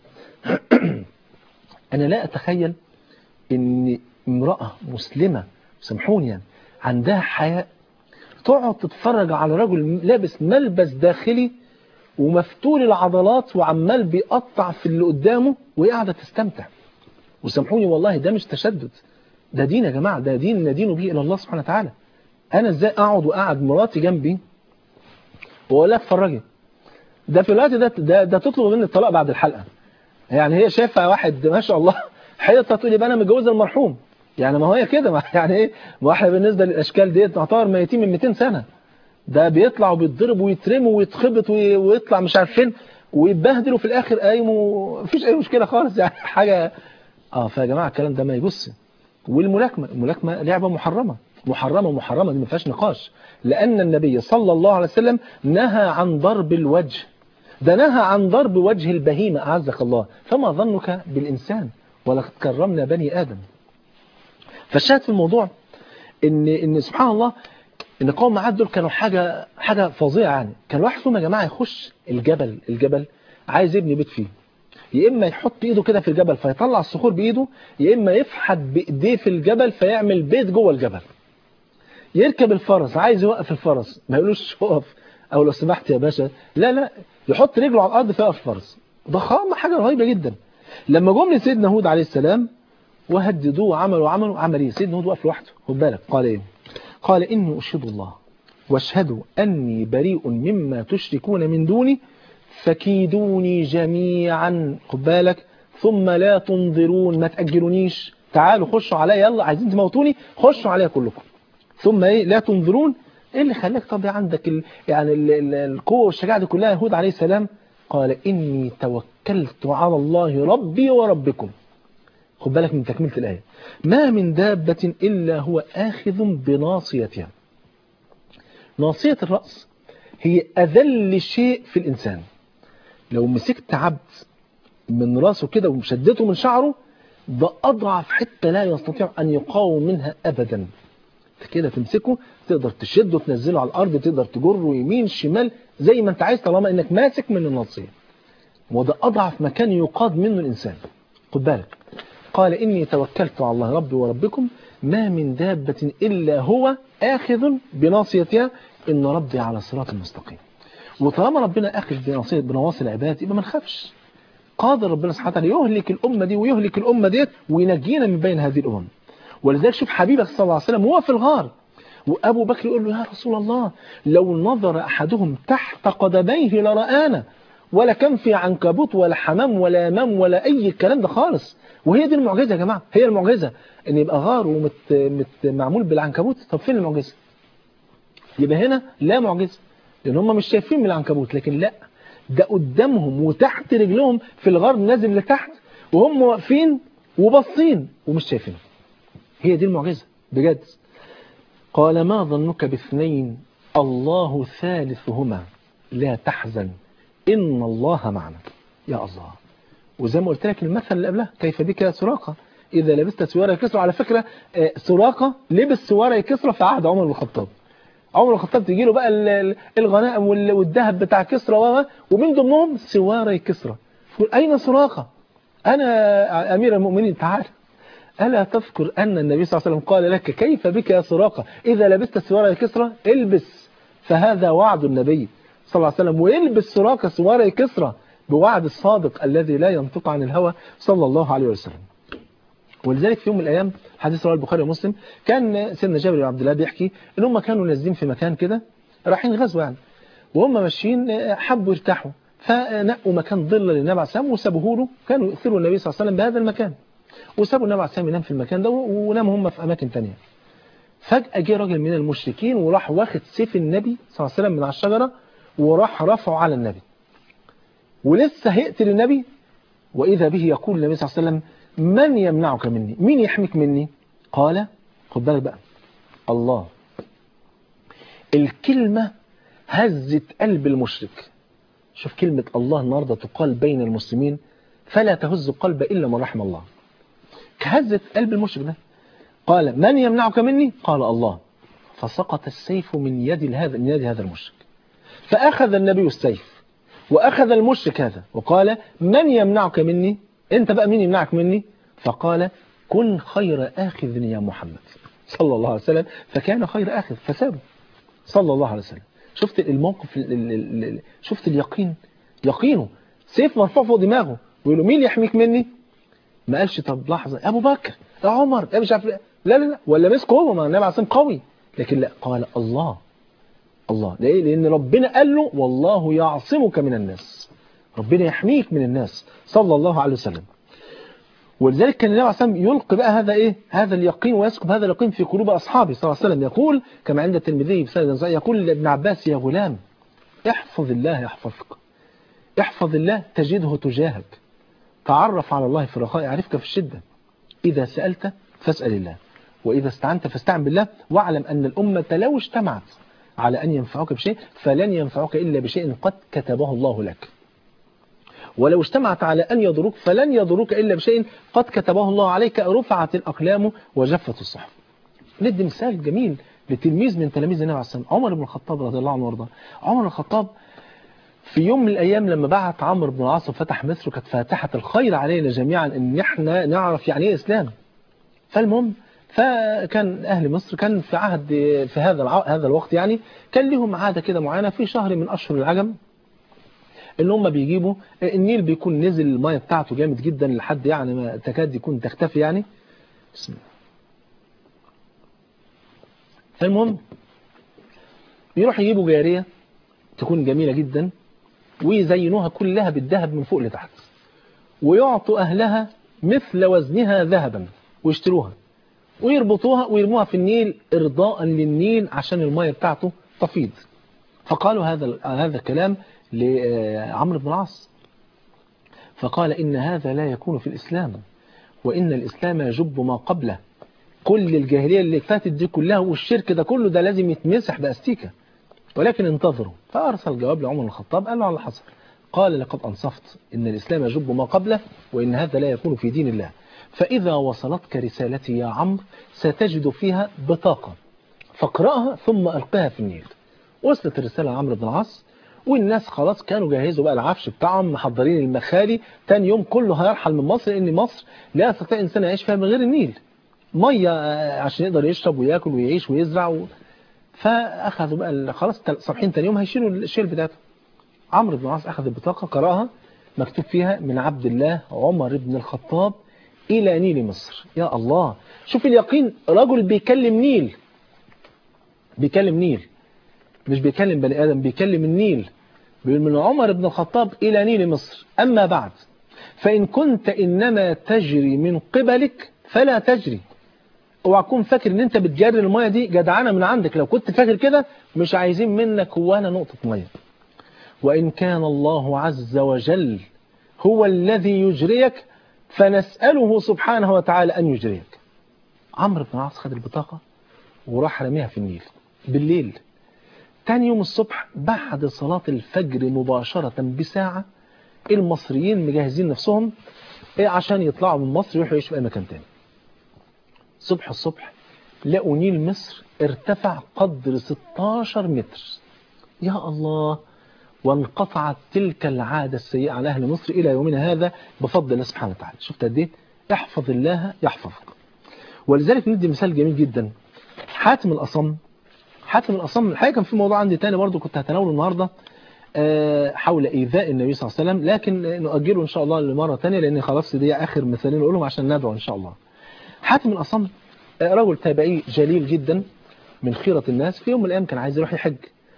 انا لا اتخيل ان امراه مسلمه سامحوني يعني عندها حياء تقعد تتفرج على رجل لابس ملبس داخلي ومفتول العضلات وعمال بيقطع في اللي قدامه وهي قاعده تستمتع وسامحوني والله ده مش تشدد ده دين يا جماعه ده دين ندين به الى الله سبحانه وتعالى انا ازاي اقعد واقعد مراتي جنبي واقول لها اتفرجي ده في الوقت ده ده, ده تطلب مني الطلاق بعد الحلقه يعني هي شايفه واحد ما شاء الله حيطه تقول يبقى انا متجوزه المرحوم يعني ما هي كده ما يعني ايه ما احنا بالنسبه للاشكال ديت نعتبر ميتين من 200 سنه ده بيطلع وبيتضرب ويترمي ويتخبط وي- ويطلع مش عارف فين ويتبهدل وفي الاخر قايم ومفيش اي مشكله خالص يعني حاجه اه فيا جماعه الكلام ده ما يجوز والملاكمه الملاكمه لعبه محرمه محرمه محرمه دي ما فيهاش نقاش لان النبي صلى الله عليه وسلم نهى عن ضرب الوجه ده نهى عن ضرب وجه البهيمه اعزك الله فما ظنك بالانسان ولقد كرمنا بني ادم فالشاهد في الموضوع ان ان سبحان الله ان قوم عاد دول كانوا حاجه حاجه فظيعه يعني كان واحد فيهم يا جماعه يخش الجبل الجبل عايز يبني بيت فيه يا اما يحط ايده كده في الجبل فيطلع الصخور بايده يا اما يفحت بايديه في الجبل فيعمل بيت جوه الجبل يركب الفرس عايز يوقف الفرس ما يقولوش اقف او لو سمحت يا باشا لا لا يحط رجله على الارض فيقف الفرس ضخامه حاجه رهيبه جدا لما جم لسيدنا هود عليه السلام وهددوه وعملوا وعملوا عمل ايه سيدنا هود وقف لوحده خد بالك قال ايه قال اني اشهد الله واشهدوا اني بريء مما تشركون من دوني فكيدوني جميعا خد بالك ثم لا تنظرون ما تأجلونيش تعالوا خشوا عليا يلا عايزين تموتوني خشوا عليا كلكم ثم ايه لا تنظرون ايه اللي خلاك طب عندك ال... يعني ال... ال... القوه والشجاعه دي كلها هود عليه السلام قال اني توكلت على الله ربي وربكم خد بالك من تكمله الايه ما من دابه الا هو اخذ بناصيتها ناصيه الراس هي اذل شيء في الانسان لو مسكت عبد من راسه كده ومشدته من شعره ده اضعف حته لا يستطيع ان يقاوم منها ابدا كده تمسكه تقدر تشده تنزله على الارض تقدر تجره يمين شمال زي ما انت عايز طالما انك ماسك من الناصيه وده اضعف مكان يقاد منه الانسان خد بالك قال اني توكلت على الله ربي وربكم ما من دابه الا هو اخذ بناصيتها ان ربي على صراط مستقيم وطالما ربنا اخذ بناصيه بنواصي العباد يبقى ما نخافش قادر ربنا سبحانه وتعالى يهلك الامه دي ويهلك الامه ديت وينجينا من بين هذه الامم ولذلك شوف حبيبك صلى الله عليه وسلم وهو في الغار وأبو بكر يقول له يا رسول الله لو نظر أحدهم تحت قدميه لرآنا ولا كان في عنكبوت ولا حمام ولا يمام ولا أي الكلام ده خالص وهي دي المعجزة يا جماعة هي المعجزة إن يبقى غار ومت مت معمول بالعنكبوت طب فين المعجزة يبقى هنا لا معجزة لأن هم مش شايفين من العنكبوت لكن لا ده قدامهم وتحت رجلهم في الغار نازل لتحت وهم واقفين وباصين ومش شايفينه هي دي المعجزة بجد قال ما ظنك باثنين الله ثالثهما لا تحزن إن الله معنا يا الله وزي ما قلت لك المثل اللي قبلها كيف بك يا سراقة إذا لبست سوارة كسرى على فكرة سراقة لبس سوارة كسرى في عهد عمر بن الخطاب عمر بن الخطاب تجي له بقى الغنائم والذهب بتاع كسرى ومن ضمنهم سوارة كسرى أين سراقة أنا أمير المؤمنين تعال ألا تذكر أن النبي صلى الله عليه وسلم قال لك كيف بك يا سراقة إذا لبست سوارة كسرى البس فهذا وعد النبي صلى الله عليه وسلم والبس سراقة سوارة كسرى بوعد الصادق الذي لا ينطق عن الهوى صلى الله عليه وسلم ولذلك في يوم من الأيام حديث رواه البخاري ومسلم كان سيدنا جابر بن عبد الله بيحكي ان هم كانوا نازلين في مكان كده رايحين غزوة يعني وهم ماشيين حبوا يرتاحوا فنقوا مكان ظل للنبي عليه السلام وسابوه له كانوا يؤثروا النبي صلى الله عليه وسلم بهذا المكان وسابوا النبي عليه السلام ينام في المكان ده وناموا هم في أماكن تانية فجأة جه راجل من المشركين وراح واخد سيف النبي صلى الله عليه وسلم من على الشجرة وراح رفعه على النبي ولسه هيقتل النبي وإذا به يقول النبي صلى الله عليه وسلم من يمنعك مني مين يحميك مني قال خد بالك بقى الله الكلمة هزت قلب المشرك شوف كلمة الله النهاردة تقال بين المسلمين فلا تهز القلب إلا من رحم الله هزت قلب المشرك ده قال من يمنعك مني قال الله فسقط السيف من يد هذا من يد هذا المشرك فأخذ النبي السيف وأخذ المشرك هذا وقال من يمنعك مني أنت بقى مين يمنعك مني فقال كن خير آخذ يا محمد صلى الله عليه وسلم فكان خير آخذ فسابه صلى الله عليه وسلم شفت الموقف شفت اليقين يقينه سيف مرفوع فوق دماغه ويقول له مين يحميك مني ما قالش طب لحظة ابو بكر يا عمر يا مش عارف لا لا لا ولا مسك هو ما النبي عليه قوي لكن لا قال الله الله ليه لان ربنا قال له والله يعصمك من الناس ربنا يحميك من الناس صلى الله عليه وسلم ولذلك كان النبي عليه الصلاه والسلام يلقي بقى هذا ايه هذا اليقين ويسكب هذا اليقين في قلوب اصحابه صلى الله عليه وسلم يقول كما عند الترمذي بسند صحيح يقول لابن عباس يا غلام احفظ الله يحفظك احفظ الله تجده تجاهك تعرف على الله في الرخاء يعرفك في الشدة إذا سألت فاسأل الله وإذا استعنت فاستعن بالله واعلم أن الأمة لو اجتمعت على أن ينفعوك بشيء فلن ينفعوك إلا بشيء قد كتبه الله لك ولو اجتمعت على أن يضروك فلن يضروك إلا بشيء قد كتبه الله عليك رفعت الأقلام وجفت الصحف ندي مثال جميل لتلميذ من تلاميذ النبي عليه الصلاة والسلام عمر بن الخطاب رضي الله عنه وارضاه عمر بن الخطاب في يوم من الأيام لما بعت عمرو بن العاص وفتح مصر كانت فاتحة الخير علينا جميعا إن احنا نعرف يعني إيه إسلام فالمهم فكان أهل مصر كان في عهد في هذا هذا الوقت يعني كان لهم عادة كده معينة في شهر من أشهر العجم ان هم بيجيبوا النيل بيكون نزل الميه بتاعته جامد جدا لحد يعني ما تكاد يكون تختفي يعني بسم الله فالمهم بيروح يجيبوا جارية تكون جميلة جدا ويزينوها كلها بالذهب من فوق لتحت ويعطوا أهلها مثل وزنها ذهبا ويشتروها ويربطوها ويرموها في النيل إرضاء للنيل عشان المية بتاعته تفيض فقالوا هذا هذا الكلام لعمرو بن العاص فقال إن هذا لا يكون في الإسلام وإن الإسلام يجب ما قبله كل الجاهلية اللي فاتت دي كلها والشرك ده كله ده لازم يتمسح بأستيكة ولكن انتظروا فأرسل جواب لعمر بن الخطاب قال له على حصل قال لقد أنصفت إن الإسلام يجب ما قبله وإن هذا لا يكون في دين الله فإذا وصلتك رسالتي يا عمرو ستجد فيها بطاقة فاقرأها ثم ألقها في النيل وصلت الرسالة لعمرو بن العاص والناس خلاص كانوا جهزوا بقى العفش بتاعهم محضرين المخالي تاني يوم كله هيرحل من مصر لأن مصر لا يستطيع إنسان يعيش فيها من غير النيل مية عشان يقدر يشرب وياكل ويعيش ويزرع و... فأخذوا بقى خلاص صبحين تاني يوم هيشيلوا الشيل بتاعته عمرو بن العاص أخذ البطاقة قرأها مكتوب فيها من عبد الله عمر بن الخطاب إلى نيل مصر يا الله شوف اليقين رجل بيكلم نيل بيكلم نيل مش بيكلم بني آدم بيكلم النيل بيقول من عمر بن الخطاب إلى نيل مصر أما بعد فإن كنت إنما تجري من قبلك فلا تجري اوعى تكون فاكر ان انت بتجري الميه دي جدعانه من عندك لو كنت فاكر كده مش عايزين منك وانا نقطه ميه وان كان الله عز وجل هو الذي يجريك فنساله سبحانه وتعالى ان يجريك عمرو بن العاص خد البطاقه وراح رميها في النيل بالليل تاني يوم الصبح بعد صلاة الفجر مباشرة بساعة المصريين مجهزين نفسهم عشان يطلعوا من مصر يروحوا يعيشوا في أي مكان تاني صبح الصبح لقوا نيل مصر ارتفع قدر 16 متر يا الله وانقطعت تلك العادة السيئة على أهل مصر إلى يومنا هذا بفضل الله سبحانه وتعالى شفت قد ايه احفظ الله يحفظك ولذلك ندي مثال جميل جدا حاتم الأصم حاتم الأصم الحقيقة كان في موضوع عندي تاني برضو كنت هتناوله النهاردة حول إيذاء النبي صلى الله عليه وسلم لكن نؤجله إن شاء الله لمرة تانية لأن خلاص دي آخر مثالين نقولهم عشان ندعو إن شاء الله حاتم الأصم رجل تابعي جليل جدا من خيرة الناس في يوم من الأيام كان عايز يروح يحج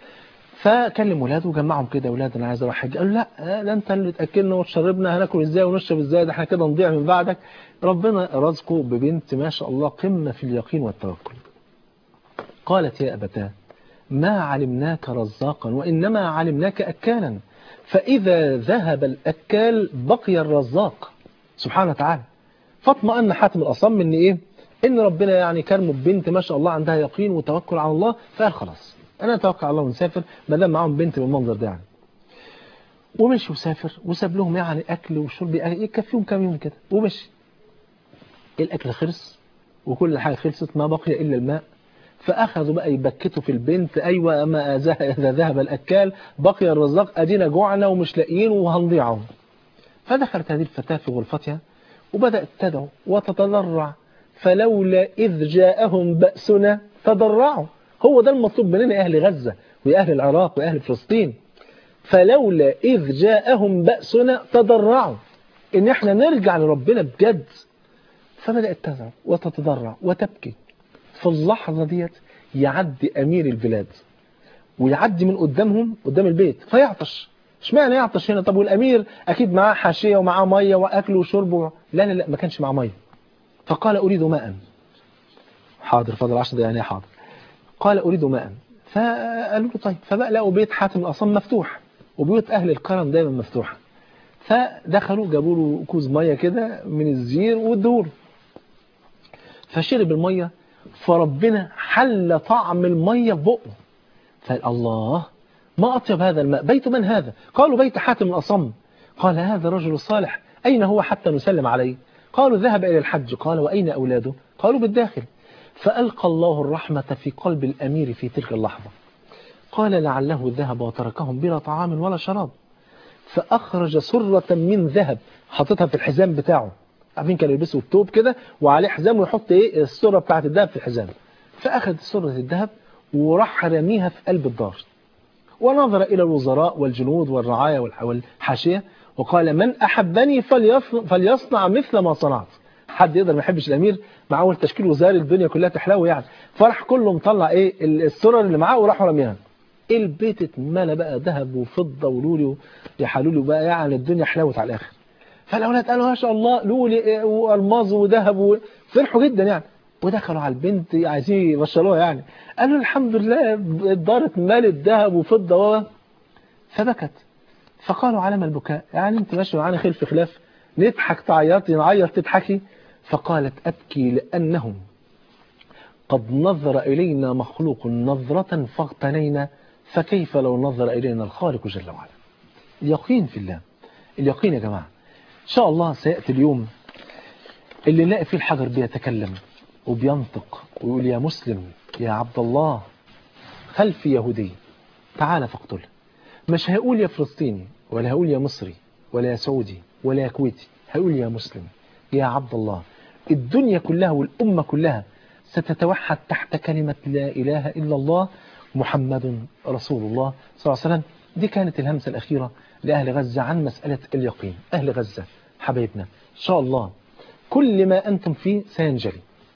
فكلم ولاده وجمعهم كده اولاد انا عايز اروح حج قالوا لا ده انت اللي تاكلنا وتشربنا هناكل ازاي ونشرب ازاي ده احنا كده نضيع من بعدك ربنا رزقه ببنت ما شاء الله قمه في اليقين والتوكل قالت يا ابتاه ما علمناك رزاقا وانما علمناك اكالا فاذا ذهب الاكال بقي الرزاق سبحانه وتعالى فاطمأن حاتم الاصم ان ايه ان ربنا يعني كرمه ببنت ما شاء الله عندها يقين وتوكل على الله فقال خلاص انا اتوكل على الله ونسافر ما دام معاهم بنت بالمنظر ده يعني ومشي وسافر وساب لهم يعني اكل وشرب يكفيهم كام يوم كده ومشي الاكل خلص وكل حاجه خلصت ما بقي الا الماء فاخذوا بقى يبكتوا في البنت ايوه اما اذا ذهب الاكال بقي الرزاق ادينا جوعنا ومش لاقيين وهنضيعهم فدخلت هذه الفتاه في غرفتها وبدات تدعو وتتضرع فلولا اذ جاءهم باسنا تضرعوا هو ده المطلوب مننا أهل غزة وأهل العراق وأهل فلسطين فلولا إذ جاءهم بأسنا تضرعوا إن إحنا نرجع لربنا بجد فبدأت تزعل وتتضرع وتبكي في اللحظة ديت يعدي أمير البلاد ويعدي من قدامهم قدام البيت فيعطش اشمعنى يعطش هنا طب والأمير أكيد معاه حاشية ومعاه مية وأكل وشرب و... لا لا لا ما كانش معاه مية فقال أريد ماء حاضر فضل عشر دقيقة يعني حاضر قال أريد ماء فقالوا له طيب فبقى لقوا بيت حاتم الأصم مفتوح وبيوت أهل الكرم دايما مفتوحة فدخلوا جابوا له كوز مية كده من الزير وادوه له فشرب المية فربنا حل طعم المية في بقه فقال الله ما أطيب هذا الماء بيت من هذا قالوا بيت حاتم الأصم قال هذا رجل صالح أين هو حتى نسلم عليه قالوا ذهب إلى الحج قال وأين أولاده قالوا بالداخل فألقى الله الرحمة في قلب الأمير في تلك اللحظة قال لعله ذهب وتركهم بلا طعام ولا شراب فأخرج سرة من ذهب حطتها في الحزام بتاعه عارفين كانوا يلبسوا التوب كده وعليه حزام ويحط ايه السرة بتاعت الذهب في الحزام فأخذ سرة الذهب وراح رميها في قلب الدار ونظر إلى الوزراء والجنود والرعاية والحاشية وقال من أحبني فليصنع مثل ما صنعت حد يقدر ما يحبش الامير مع اول تشكيل وزاري الدنيا كلها تحلو يعني فراح كله مطلع ايه السرر اللي معاه وراح رميها البيت اتملى بقى ذهب وفضة ولولي يحلولي بقى يعني الدنيا حلاوت على الآخر فالأولاد قالوا ما شاء الله لولي والماظ وذهب وفرحوا جدا يعني ودخلوا على البنت عايزين يبشروها يعني قالوا الحمد لله الدار اتملت ذهب وفضة و فبكت فقالوا علم البكاء يعني انت ماشي معانا خلف خلاف نضحك تعيطي نعيط تضحكي فقالت أبكي لأنهم قد نظر إلينا مخلوق نظرة فاغتنينا فكيف لو نظر إلينا الخالق جل وعلا اليقين في الله اليقين يا جماعة إن شاء الله سيأتي اليوم اللي نلاقي فيه الحجر بيتكلم وبينطق ويقول يا مسلم يا عبد الله خلفي يهودي تعال فاقتله مش هيقول يا فلسطيني ولا هيقول يا مصري ولا يا سعودي ولا يا كويتي هيقول يا مسلم يا عبد الله الدنيا كلها والأمة كلها ستتوحد تحت كلمة لا إله إلا الله محمد رسول الله صلى الله عليه وسلم دي كانت الهمسة الأخيرة لأهل غزة عن مسألة اليقين أهل غزة حبايبنا إن شاء الله كل ما أنتم فيه سينجلي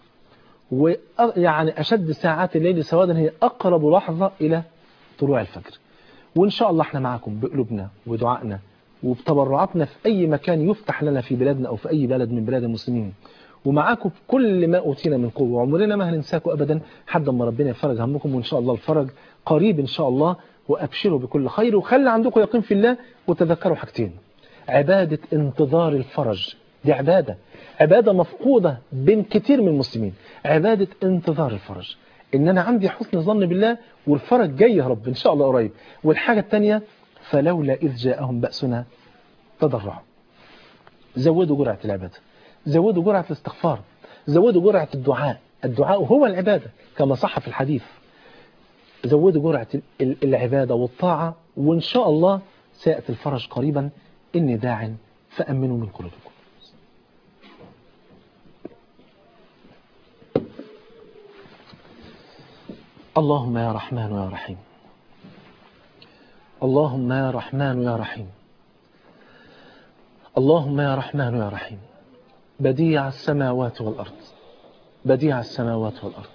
ويعني أشد ساعات الليل سوادا هي أقرب لحظة إلى طلوع الفجر وإن شاء الله احنا معكم بقلوبنا ودعائنا وبتبرعاتنا في أي مكان يفتح لنا في بلادنا أو في أي بلد من بلاد المسلمين ومعاكم بكل ما أوتينا من قوة وعمرنا ما هننساكم أبدا حد ما ربنا يفرج همكم وإن شاء الله الفرج قريب إن شاء الله وأبشروا بكل خير وخلي عندكم يقين في الله وتذكروا حاجتين عبادة انتظار الفرج دي عبادة عبادة مفقودة بين كتير من المسلمين عبادة انتظار الفرج ان انا عندي حسن ظن بالله والفرج جاي يا رب ان شاء الله قريب والحاجة الثانية فلولا إذ جاءهم بأسنا تضرعوا زودوا جرعة العبادة زودوا جرعة الاستغفار زودوا جرعة الدعاء الدعاء هو العبادة كما صح في الحديث زودوا جرعة العبادة والطاعة وإن شاء الله سيأتي الفرج قريبا إني داع فأمنوا من قلوبكم اللهم يا رحمن يا رحيم اللهم يا رحمن يا رحيم اللهم يا رحمن يا رحيم بديع السماوات والأرض بديع السماوات والأرض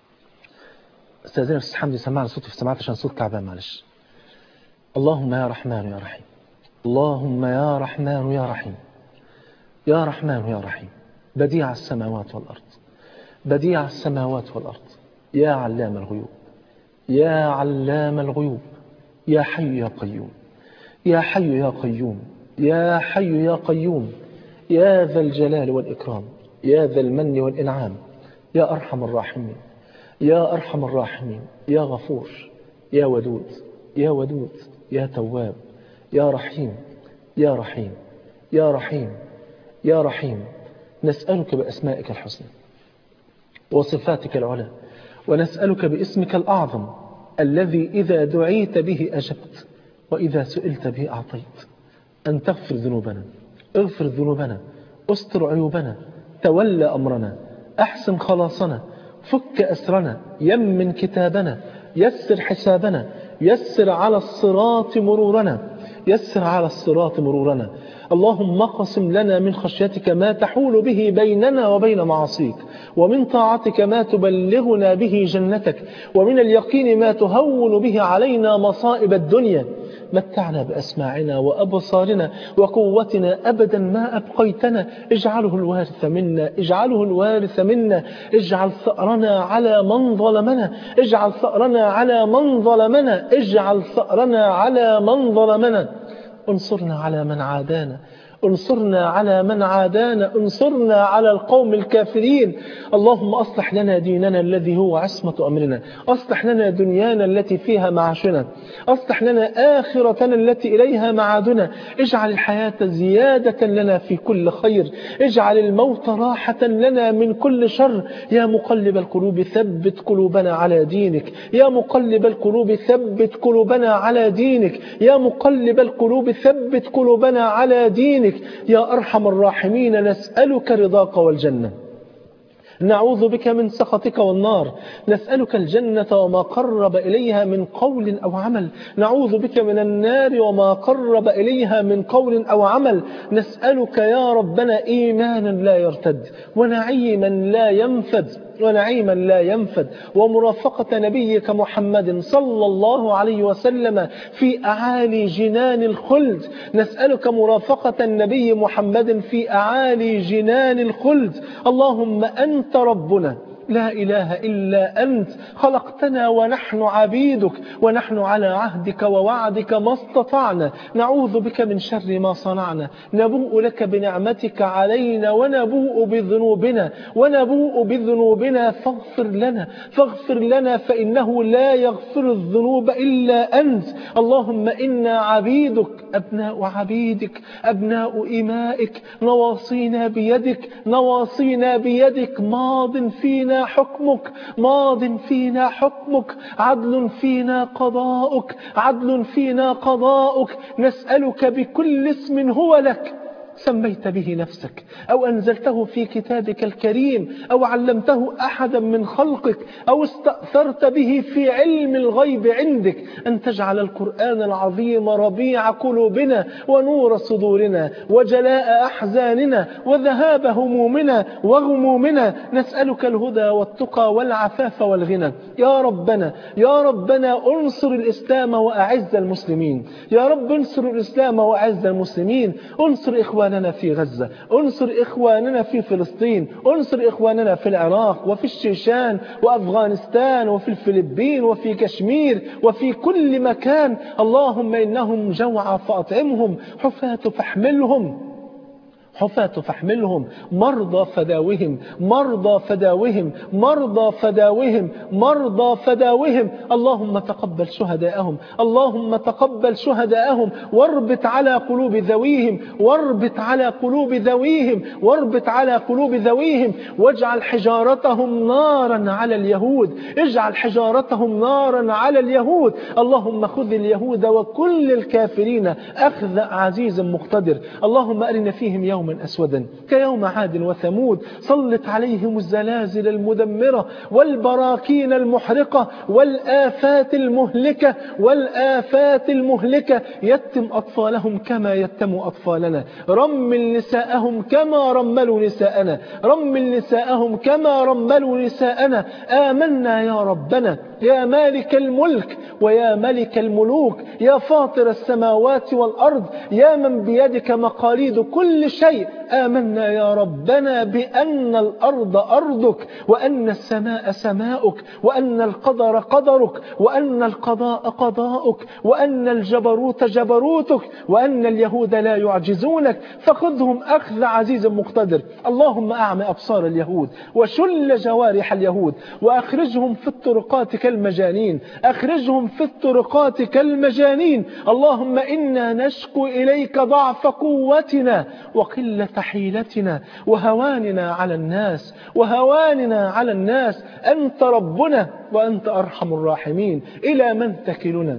استاذنا استاذ حمدي سمعنا صوتي في سماعات عشان صوت تعبان معلش اللهم يا رحمن يا رحيم اللهم يا رحمن يا رحيم يا رحمن يا رحيم بديع السماوات والأرض بديع السماوات والأرض يا علام الغيوب يا علام الغيوب يا حي يا قيوم يا حي يا قيوم يا حي يا قيوم يا ذا الجلال والإكرام يا ذا المن والإنعام يا أرحم الراحمين يا أرحم الراحمين يا غفور يا ودود يا ودود يا تواب يا رحيم يا رحيم يا رحيم يا رحيم نسألك بأسمائك الحسنى وصفاتك العلى ونسألك باسمك الأعظم الذي إذا دعيت به أجبت وإذا سئلت به أعطيت أن تغفر ذنوبنا اغفر ذنوبنا استر عيوبنا تولى أمرنا أحسن خلاصنا فك أسرنا يمن كتابنا يسر حسابنا يسر على الصراط مرورنا يسر على الصراط مرورنا اللهم اقسم لنا من خشيتك ما تحول به بيننا وبين معاصيك ومن طاعتك ما تبلغنا به جنتك ومن اليقين ما تهون به علينا مصائب الدنيا متعنا بأسماعنا وأبصارنا وقوتنا أبدا ما أبقيتنا اجعله الوارث منا اجعله الوارث منا اجعل ثأرنا على من ظلمنا اجعل ثأرنا على من ظلمنا اجعل ثأرنا على من ظلمنا انصرنا على من عادانا انصرنا على من عادانا انصرنا على القوم الكافرين اللهم أصلح لنا ديننا الذي هو عصمة أمرنا أصلح لنا دنيانا التي فيها معاشنا أصلح لنا آخرتنا التي إليها معادنا اجعل الحياة زيادة لنا في كل خير اجعل الموت راحة لنا من كل شر يا مقلب القلوب ثبت قلوبنا على دينك يا مقلب القلوب ثبت قلوبنا على دينك يا مقلب القلوب ثبت قلوبنا على دينك يا أرحم الراحمين نسألك رضاك والجنة نعوذ بك من سخطك والنار نسألك الجنة وما قرب إليها من قول أو عمل نعوذ بك من النار وما قرب إليها من قول أو عمل نسألك يا ربنا إيمانا لا يرتد ونعيما لا ينفد ونعيما لا ينفد ومرافقة نبيك محمد صلى الله عليه وسلم في أعالي جنان الخلد نسألك مرافقة النبي محمد في أعالي جنان الخلد اللهم أنت ربنا لا إله إلا أنت خلقتنا ونحن عبيدك ونحن على عهدك ووعدك ما استطعنا نعوذ بك من شر ما صنعنا نبوء لك بنعمتك علينا ونبوء بذنوبنا ونبوء بذنوبنا فاغفر لنا فاغفر لنا فإنه لا يغفر الذنوب إلا أنت اللهم إنا عبيدك أبناء عبيدك أبناء إمائك نواصينا بيدك نواصينا بيدك ماض فينا حكمك ماض فينا حكمك عدل فينا قضاؤك عدل فينا قضاؤك نسألك بكل اسم هو لك سميت به نفسك أو أنزلته في كتابك الكريم أو علمته أحدا من خلقك أو استأثرت به في علم الغيب عندك أن تجعل القرآن العظيم ربيع قلوبنا ونور صدورنا وجلاء أحزاننا وذهاب همومنا وغمومنا نسألك الهدى والتقى والعفاف والغنى يا ربنا يا ربنا انصر الإسلام وأعز المسلمين يا رب انصر الإسلام وأعز المسلمين انصر إخواننا في غزة انصر إخواننا في فلسطين انصر إخواننا في العراق وفي الشيشان وأفغانستان وفي الفلبين وفي كشمير وفي كل مكان اللهم إنهم جوعى فأطعمهم حفاة فاحملهم حفاة فاحملهم مرضى فداوهم مرضى فداوهم مرضى فداوهم مرضى فداوهم اللهم تقبل شهداءهم اللهم تقبل شهداءهم واربط على قلوب ذويهم واربط على قلوب ذويهم واربط على قلوب ذويهم واجعل حجارتهم نارا على اليهود اجعل حجارتهم نارا على اليهود اللهم خذ اليهود وكل الكافرين أخذ عزيز مقتدر اللهم أرنا فيهم يوم يوما أسودا كيوم عاد وثمود سلط عليهم الزلازل المدمرة والبراكين المحرقة والآفات المهلكة والآفات المهلكة يتم أطفالهم كما يتم أطفالنا رمل نساءهم كما رملوا نساءنا رمل نساءهم كما رملوا نساءنا آمنا يا ربنا يا مالك الملك ويا ملك الملوك يا فاطر السماوات والأرض يا من بيدك مقاليد كل شيء آمنا يا ربنا بأن الأرض أرضك وأن السماء سماؤك وأن القدر قدرك وأن القضاء قضاؤك وأن الجبروت جبروتك وأن اليهود لا يعجزونك فخذهم أخذ عزيز مقتدر اللهم أعمى أبصار اليهود وشل جوارح اليهود وأخرجهم في الطرقات كالمجانين أخرجهم في الطرقات كالمجانين اللهم إنا نشكو إليك ضعف قوتنا وقلة حيلتنا وهواننا على الناس وهواننا على الناس أنت ربنا وأنت أرحم الراحمين إلى من تكلنا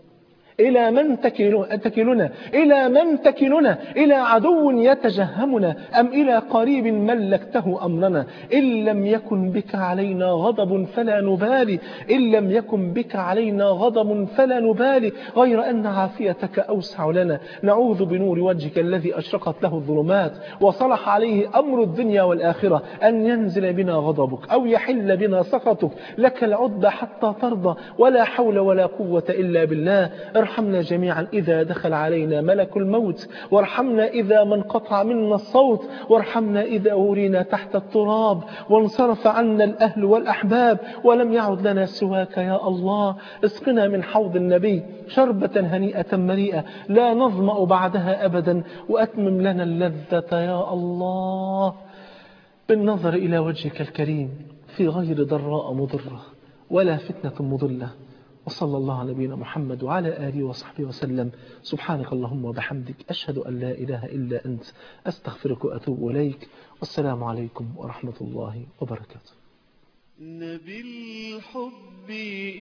إلى من تكلنا إلى من تكلنا إلى عدو يتجهمنا أم إلى قريب ملكته أمرنا إن لم يكن بك علينا غضب فلا نبالي إن لم يكن بك علينا غضب فلا نبالي غير أن عافيتك أوسع لنا نعوذ بنور وجهك الذي أشرقت له الظلمات وصلح عليه أمر الدنيا والآخرة أن ينزل بنا غضبك أو يحل بنا سخطك لك العد حتى ترضى ولا حول ولا قوة إلا بالله ارحمنا جميعا إذا دخل علينا ملك الموت وارحمنا إذا من قطع منا الصوت وارحمنا إذا أورينا تحت التراب وانصرف عنا الأهل والأحباب ولم يعد لنا سواك يا الله اسقنا من حوض النبي شربة هنيئة مريئة لا نظمأ بعدها أبدا وأتمم لنا اللذة يا الله بالنظر إلى وجهك الكريم في غير ضراء مضرة ولا فتنة مضلة وصلى الله على نبينا محمد وعلى آله وصحبه وسلم سبحانك اللهم وبحمدك أشهد أن لا إله إلا أنت أستغفرك وأتوب إليك والسلام عليكم ورحمة الله وبركاته نبي الحب